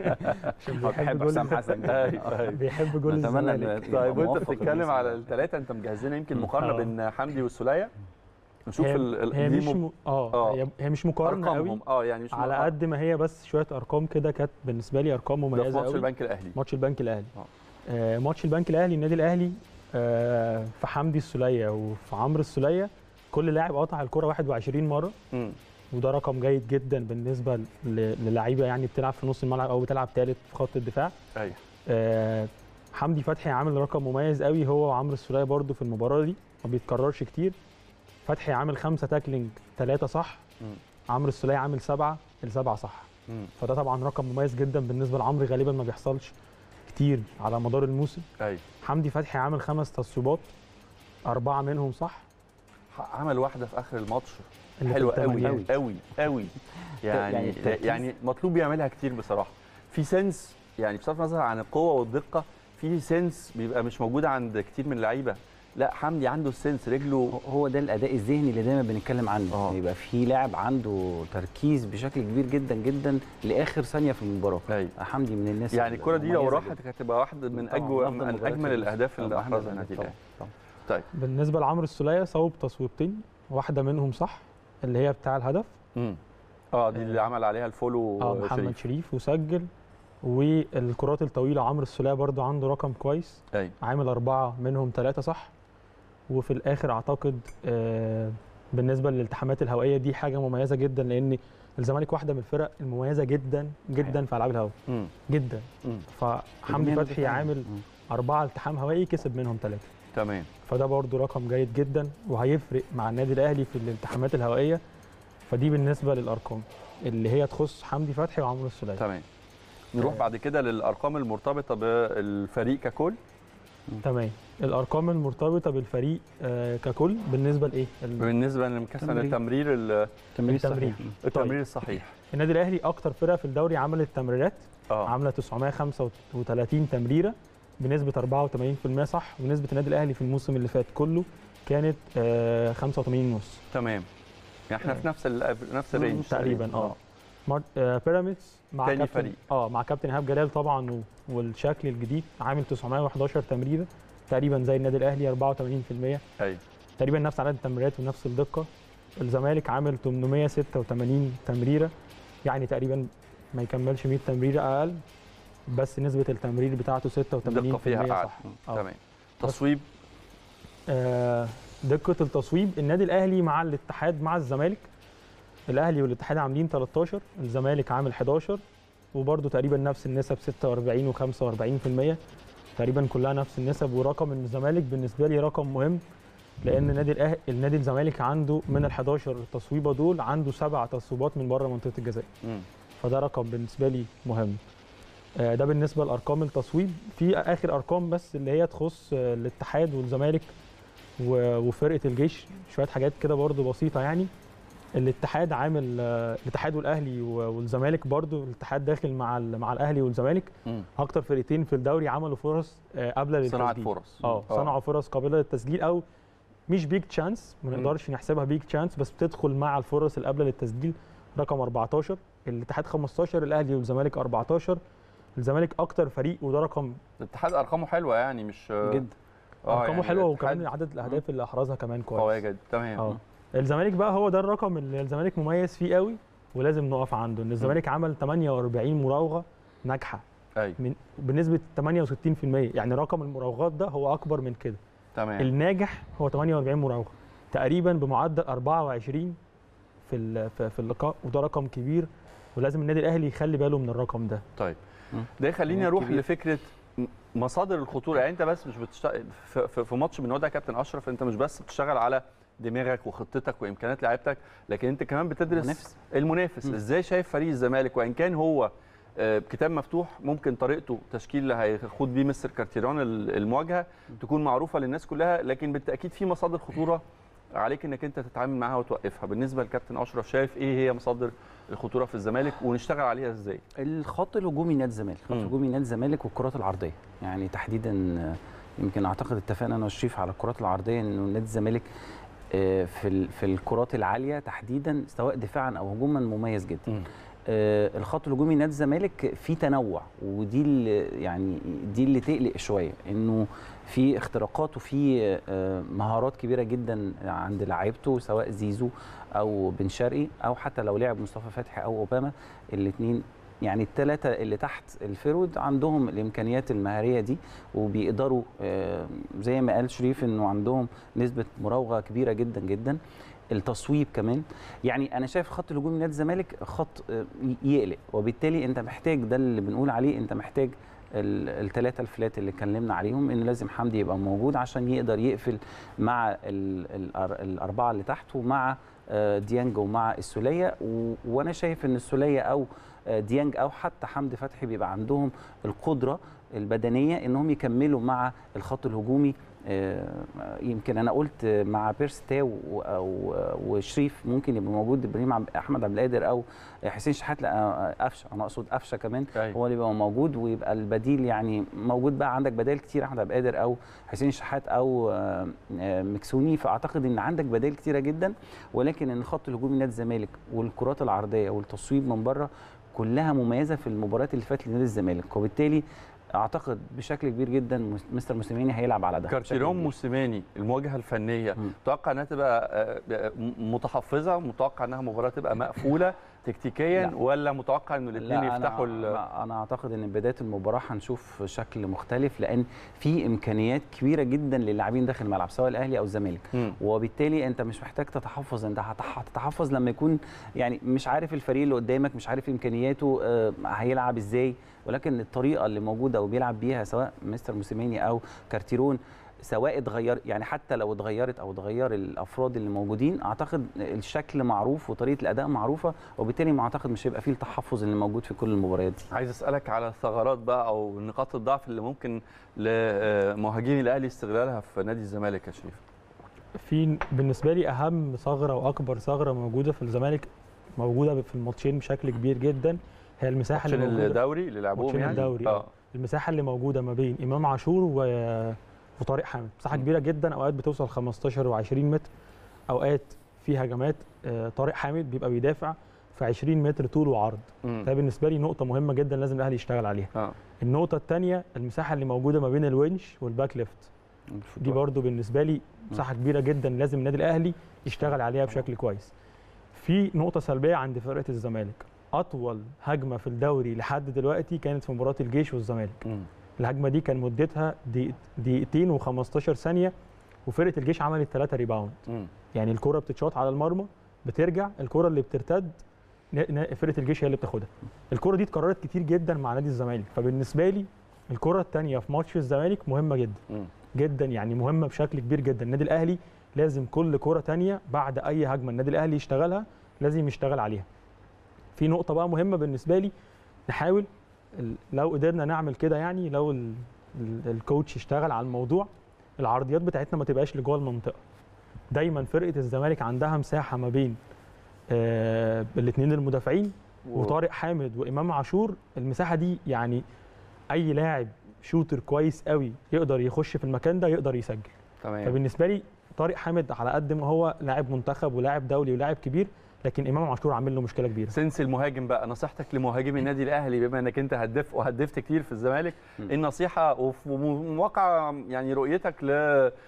عشان بحب بيحب جول حسام الز- حسن جداً. أيوة، أيوة. بيحب جول نتمنى الزمالك إن- طيب وانت موفق بتتكلم الموسم على ده. الثلاثه انت مجهز لنا يمكن مم. مقارنه آه. بين حمدي والسوليه نشوف هي, ال- ال- هي دي مش م- م... اه آه. هي, هي مش مقارنه قوي ارقامهم اه يعني مش على آه. قد ما هي بس شويه ارقام كده كانت بالنسبه لي ارقام ده في مميزه ماتش قوي البنك الاهلي ماتش البنك الاهلي آه. آه ماتش البنك الاهلي النادي الاهلي آه في حمدي السوليه وفي عمرو السوليه كل لاعب قطع الكره 21 مره مم. وده رقم جيد جدا بالنسبه ل- للعيبه يعني بتلعب في نص الملعب او بتلعب ثالث في خط الدفاع ايوه آه حمدي فتحي عامل رقم مميز قوي هو وعمرو السوليه برده في المباراه دي ما بيتكررش كتير فتحي عامل خمسه تاكلينج ثلاثه صح مم. عمرو السوليه عامل سبعه السبعه صح مم. فده طبعا رقم مميز جدا بالنسبه لعمرو غالبا ما بيحصلش كتير على مدار الموسم ايوه حمدي فتحي عامل خمس تصويبات اربعه منهم صح عمل واحده في اخر الماتش اللي في حلوه قوي التمريرات. قوي قوي يعني يعني يعني, التركيز- يعني مطلوب يعملها كتير بصراحه في سنس يعني بصرف النظر عن القوه والدقه في سنس بيبقى مش موجود عند كتير من اللعيبه لا حمدي عنده السنس رجله هو ده الاداء الذهني اللي دايما بنتكلم عنه آه. آه. يبقى في لاعب عنده تركيز بشكل كبير جدا جدا لاخر ثانيه في المباراه أيوة. حمدي من الناس يعني الكره دي لو المميزة راحت جداً. كانت هتبقى واحده من طبعاً، اجمل أفضل من مباريات اجمل الموسم. الاهداف اللي طبعاً، احرزها أحمد النادي طبعاً، الاهلي طبعاً. بالنسبه لعمرو السوليه صوب تصويبتين واحده منهم صح اللي هي بتاع الهدف مم. اه دي اللي عمل عليها الفولو اه محمد شريف. شريف وسجل والكرات الطويله عمرو السوليه برضو عنده رقم كويس ايوه عامل اربعه منهم ثلاثه صح وفي الاخر اعتقد آه بالنسبه للالتحامات الهوائيه دي حاجه مميزه جدا لان الزمالك واحده من الفرق المميزه جدا جدا في العاب الهواء مم. جدا مم. فحمدي الجميع فتحي دفاعياً. عامل مم. أربعة التحام هوائي كسب منهم ثلاثة تمام فده برضو رقم جيد جدا وهيفرق مع النادي الأهلي في الالتحامات الهوائية فدي بالنسبة للأرقام اللي هي تخص حمدي فتحي وعمرو السولية تمام نروح آه. بعد كده للارقام المرتبطه بالفريق ككل تمام الأرقام المرتبطة بالفريق آه، ككل بالنسبة لإيه؟ ال- بالنسبه لمثلا تمرير. التمرير ال- تمرير التمرير. صحيح التمرير الصحيح النادي الأهلي أكتر فرقة في الدوري عملت تمريرات اه عامله 935 تمريره بنسبه 84% صح ونسبه النادي الاهلي في الموسم اللي فات كله كانت آه، 85 ونص تمام يعني احنا في نفس ال نفس الرينج تقريبا اه مار- آه، بيراميدز مع تاني كابتن فريق. اه مع كابتن ايهاب جلال طبعا و- والشكل الجديد عامل 911 تمريره تقريبا زي النادي الاهلي 84% ايوه تقريبا نفس عدد التمريرات ونفس الدقه الزمالك عامل 886 تمريره يعني تقريبا ما يكملش 100 تمريره اقل بس نسبه التمرير بتاعته 86% دقه فيها اعلى صح آه. تمام تصويب آه، دقه التصويب النادي الاهلي مع الاتحاد مع الزمالك الاهلي والاتحاد عاملين 13 الزمالك عامل 11 وبرده تقريبا نفس النسب 46 و45% تقريبا كلها نفس النسب ورقم الزمالك بالنسبه لي رقم مهم لان النادي الأهلي النادي الزمالك عنده من ال 11 تصويبه دول عنده سبع تصويبات من بره منطقه الجزاء مم. فده رقم بالنسبه لي مهم آه، ده بالنسبه لارقام التصويب في اخر ارقام بس اللي هي تخص آه، الاتحاد والزمالك و- وفرقه الجيش شويه حاجات كده برضو بسيطه يعني الاتحاد عامل آه، الاتحاد والاهلي و- والزمالك برضو الاتحاد داخل مع ال- مع الاهلي والزمالك مم. اكتر فرقتين في الدوري عملوا فرص آه، قابله صناعه للتسجيل فرص اه صنعوا فرص قابله للتسجيل او مش بيج تشانس ما مم. نقدرش نحسبها بيج تشانس بس بتدخل مع الفرص اللي قابله للتسجيل رقم 14 الاتحاد 15 الاهلي والزمالك 14 الزمالك اكتر فريق وده رقم الاتحاد ارقامه حلوه يعني مش جدا آه، ارقامه يعني حلوه الاتحاد وكمان عدد الاهداف اللي احرزها كمان كويس قويه جدا تمام اه الزمالك بقى هو ده الرقم اللي الزمالك مميز فيه قوي ولازم نقف عنده ان الزمالك عمل 48 مراوغه ناجحه ايوه من بنسبه 68% يعني رقم المراوغات ده هو اكبر من كده تمام الناجح هو 48 مراوغه تقريبا بمعدل 24 في ال- في في اللقاء وده رقم كبير ولازم النادي الاهلي يخلي باله من الرقم ده طيب مم. ده يخليني كمان اروح كبير. لفكره م- مصادر الخطوره يعني انت بس مش بتشتغل في, في, في ماتش من النوع ده يا كابتن اشرف انت مش بس بتشتغل على دماغك وخطتك وامكانيات لعيبتك لكن انت كمان بتدرس منافس. المنافس مم. ازاي شايف فريق الزمالك وان كان هو آه، كتاب مفتوح ممكن طريقته تشكيل اللي هيخوض بيه مستر كارتيرون ال- المواجهه تكون معروفه للناس كلها لكن بالتاكيد في مصادر خطوره عليك انك انت تتعامل معاها وتوقفها بالنسبه لكابتن اشرف شايف ايه هي مصادر الخطوره في الزمالك ونشتغل عليها ازاي الخط الهجومي نادي الزمالك خط مم. الهجومي نادي الزمالك والكرات العرضيه يعني تحديدا آه، يمكن اعتقد اتفقنا انا وشريف على الكرات العرضيه انه نادي الزمالك آه، في ال- في الكرات العاليه تحديدا سواء دفاعا او هجوما مميز جدا مم. آه، الخط الهجومي نادي الزمالك فيه تنوع ودي اللي يعني دي اللي تقلق شويه انه في اختراقات وفي آه، مهارات كبيره جدا عند لعيبته سواء زيزو او بن شرقي او حتى لو لعب مصطفى فتحي او اوباما الاثنين يعني الثلاثه اللي تحت الفيرود عندهم الامكانيات المهاريه دي وبيقدروا آه، زي ما قال شريف انه عندهم نسبه مراوغه كبيره جدا جدا التصويب كمان يعني انا شايف خط الهجوم نادي الزمالك خط آه، يقلق وبالتالي انت محتاج ده اللي بنقول عليه انت محتاج الثلاثه الفلات اللي اتكلمنا عليهم ان لازم حمدي يبقى موجود عشان يقدر يقفل مع ال- الأر- الاربعه اللي تحت ومع آه، ديانج ومع السوليه و- وانا شايف ان السوليه او آه، ديانج او حتى حمدي فتحي بيبقى عندهم القدره البدنيه انهم يكملوا مع الخط الهجومي آه، يمكن انا قلت مع بيرس تاو و- أو- وشريف ممكن يبقى موجود ابراهيم عبد- احمد عبد القادر او حسين شحات لا قفشه انا اقصد قفشه كمان أيوة. هو اللي يبقى موجود ويبقى البديل يعني موجود بقى عندك بدائل كتير احمد عبد القادر او حسين شحات او آه، آه، مكسوني فاعتقد ان عندك بدائل كتيره جدا ولكن ان خط الهجوم نادي الزمالك والكرات العرضيه والتصويب من بره كلها مميزه في المباريات اللي فاتت لنادي الزمالك وبالتالي اعتقد بشكل كبير جدا مس- مستر موسيماني هيلعب على ده بشكل كارتيرون كبير. موسيماني المواجهه الفنيه مم. متوقع انها تبقى آه، آه، متحفظه متوقع انها مباراه تبقى مقفوله تكتيكيا لا. ولا متوقع انه الاثنين لا يفتحوا أنا, ال- أنا- انا اعتقد ان بدايه المباراه هنشوف شكل مختلف لان في امكانيات كبيره جدا للاعبين داخل الملعب سواء الاهلي او الزمالك مم. وبالتالي انت مش محتاج تتحفظ انت هتح- هتتحفظ لما يكون يعني مش عارف الفريق اللي قدامك مش عارف امكانياته آه، هيلعب ازاي ولكن الطريقه اللي موجوده وبيلعب بيها سواء مستر موسيماني او كارتيرون سواء اتغير يعني حتى لو اتغيرت او اتغير الافراد اللي موجودين اعتقد الشكل معروف وطريقه الاداء معروفه وبالتالي ما اعتقد مش هيبقى فيه التحفظ اللي موجود في كل المباريات دي عايز اسالك على الثغرات بقى او نقاط الضعف اللي ممكن لمهاجمي الاهلي استغلالها في نادي الزمالك يا شريف في بالنسبه لي اهم ثغره واكبر ثغره موجوده في الزمالك موجوده في الماتشين بشكل كبير جدا هي المساحه اللي عشان موجوده الدوري اللي لعبوهم ماتشين يعني الدوري، اه المساحه اللي موجوده ما بين امام عاشور و... وطارق حامد مساحه م. كبيره جدا اوقات بتوصل 15 و20 متر اوقات في هجمات آه، طارق حامد بيبقى بيدافع في 20 متر طول وعرض مم. ده بالنسبه لي نقطه مهمه جدا لازم الاهلي يشتغل عليها اه النقطه الثانيه المساحه اللي موجوده ما بين الونش والباك ليفت دي برضو بالنسبه لي مساحه كبيره جدا لازم النادي الاهلي يشتغل عليها بشكل كويس في نقطه سلبيه عند فرقه الزمالك اطول هجمه في الدوري لحد دلوقتي كانت في مباراه الجيش والزمالك مم. الهجمه دي كان مدتها دقيق- دقيقتين و15 ثانيه وفرقه الجيش عملت ثلاثة ريباوند مم. يعني الكره بتتشاط على المرمى بترجع الكره اللي بترتد ن- ن- فرقه الجيش هي اللي بتاخدها الكره دي اتكررت كتير جدا مع نادي الزمالك فبالنسبه لي الكره الثانيه في ماتش الزمالك مهمه جدا مم. جدا يعني مهمه بشكل كبير جدا النادي الاهلي لازم كل كره تانية بعد اي هجمه النادي الاهلي يشتغلها لازم يشتغل عليها في نقطه بقى مهمه بالنسبه لي نحاول ال- لو قدرنا نعمل كده يعني لو ال- ال- الكوتش اشتغل على الموضوع العرضيات بتاعتنا ما تبقاش لجوه المنطقه دايما فرقه الزمالك عندها مساحه ما بين آه الاثنين المدافعين و- وطارق حامد وامام عاشور المساحه دي يعني اي لاعب شوتر كويس قوي يقدر يخش في المكان ده يقدر يسجل تمام فبالنسبه لي طارق حامد على قد ما هو لاعب منتخب ولاعب دولي ولاعب كبير لكن امام عاشور عامل له مشكله كبيره سنس المهاجم بقى نصيحتك لمهاجمي النادي الاهلي بما انك انت هدف وهدفت كتير في الزمالك م. ايه النصيحه وفي واقع يعني رؤيتك ل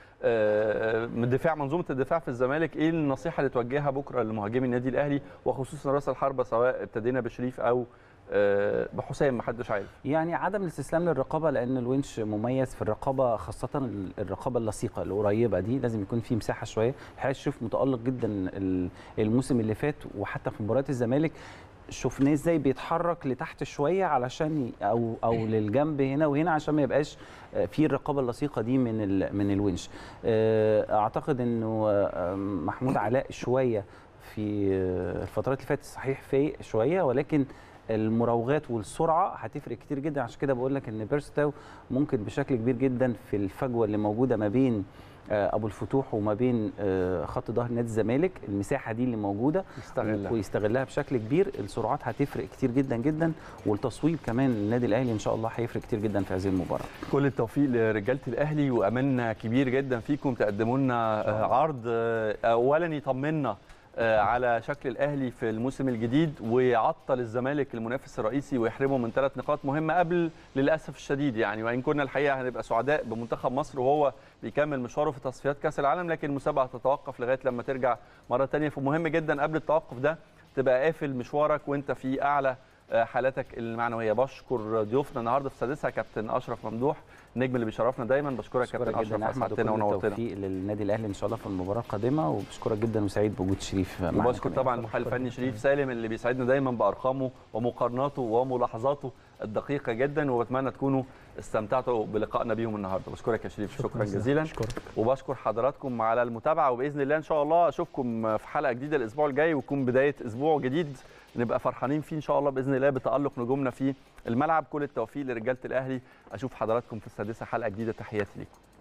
آه، من دفاع منظومه الدفاع في الزمالك ايه النصيحه اللي توجهها بكره لمهاجمي النادي الاهلي وخصوصا راس الحربه سواء ابتدينا بشريف او آه، بحسام محدش عارف يعني عدم الاستسلام للرقابه لان الونش مميز في الرقابه خاصه الرقابه اللصيقه القريبه دي لازم يكون في مساحه شويه الحقيقه شريف متالق جدا ال- الموسم اللي فات وحتى في مباريات الزمالك شفناه ازاي بيتحرك لتحت شويه علشان ي- او او للجنب هنا وهنا عشان ما يبقاش آه، في الرقابه اللصيقه دي من ال- من الونش آه، اعتقد انه آه، محمود علاء شويه في آه، الفترات اللي فاتت صحيح فايق شويه ولكن المراوغات والسرعه هتفرق كتير جدا عشان كده بقول لك ان بيرستاو ممكن بشكل كبير جدا في الفجوه اللي موجوده ما بين آه، ابو الفتوح وما بين آه، خط ظهر نادي الزمالك المساحه دي اللي موجوده يستغلها ويستغلها بشكل كبير السرعات هتفرق كتير جدا جدا والتصويب كمان النادي الاهلي ان شاء الله هيفرق كتير جدا في هذه المباراه كل التوفيق لرجاله الاهلي واملنا كبير جدا فيكم تقدموا لنا آه، عرض آه، اولا يطمنا آه، على شكل الاهلي في الموسم الجديد ويعطل الزمالك المنافس الرئيسي ويحرمه من ثلاث نقاط مهمه قبل للاسف الشديد يعني وان كنا الحقيقه هنبقى سعداء بمنتخب مصر وهو بيكمل مشواره في تصفيات كاس العالم لكن المسابقه هتتوقف لغايه لما ترجع مره ثانيه فمهم جدا قبل التوقف ده تبقى قافل مشوارك وانت في اعلى آه، حالاتك المعنويه بشكر ضيوفنا النهارده في سادسها كابتن اشرف ممدوح النجم اللي بيشرفنا دايما بشكرك بشكرك كابتن جدا اشرف احمد وكل اسعدتنا ونورتنا التوفيق للنادي الاهلي ان شاء الله في المباراه القادمه وبشكرك جدا وسعيد بوجود شريف معنا وبشكر كمان. طبعا المحلل الفني شريف سالم اللي بيسعدنا دايما بارقامه ومقارناته وملاحظاته الدقيقه جدا وبتمنى تكونوا استمتعتوا بلقائنا بيهم النهارده بشكرك يا شريف شكرا جزيلا اشكرك وبشكر حضراتكم على المتابعه وباذن الله ان شاء الله اشوفكم في حلقه جديده الاسبوع الجاي ويكون بدايه اسبوع جديد نبقى فرحانين فيه ان شاء الله باذن الله بتالق نجومنا في الملعب كل التوفيق لرجاله الاهلي اشوف حضراتكم في السادسه حلقه جديده تحياتي ليكم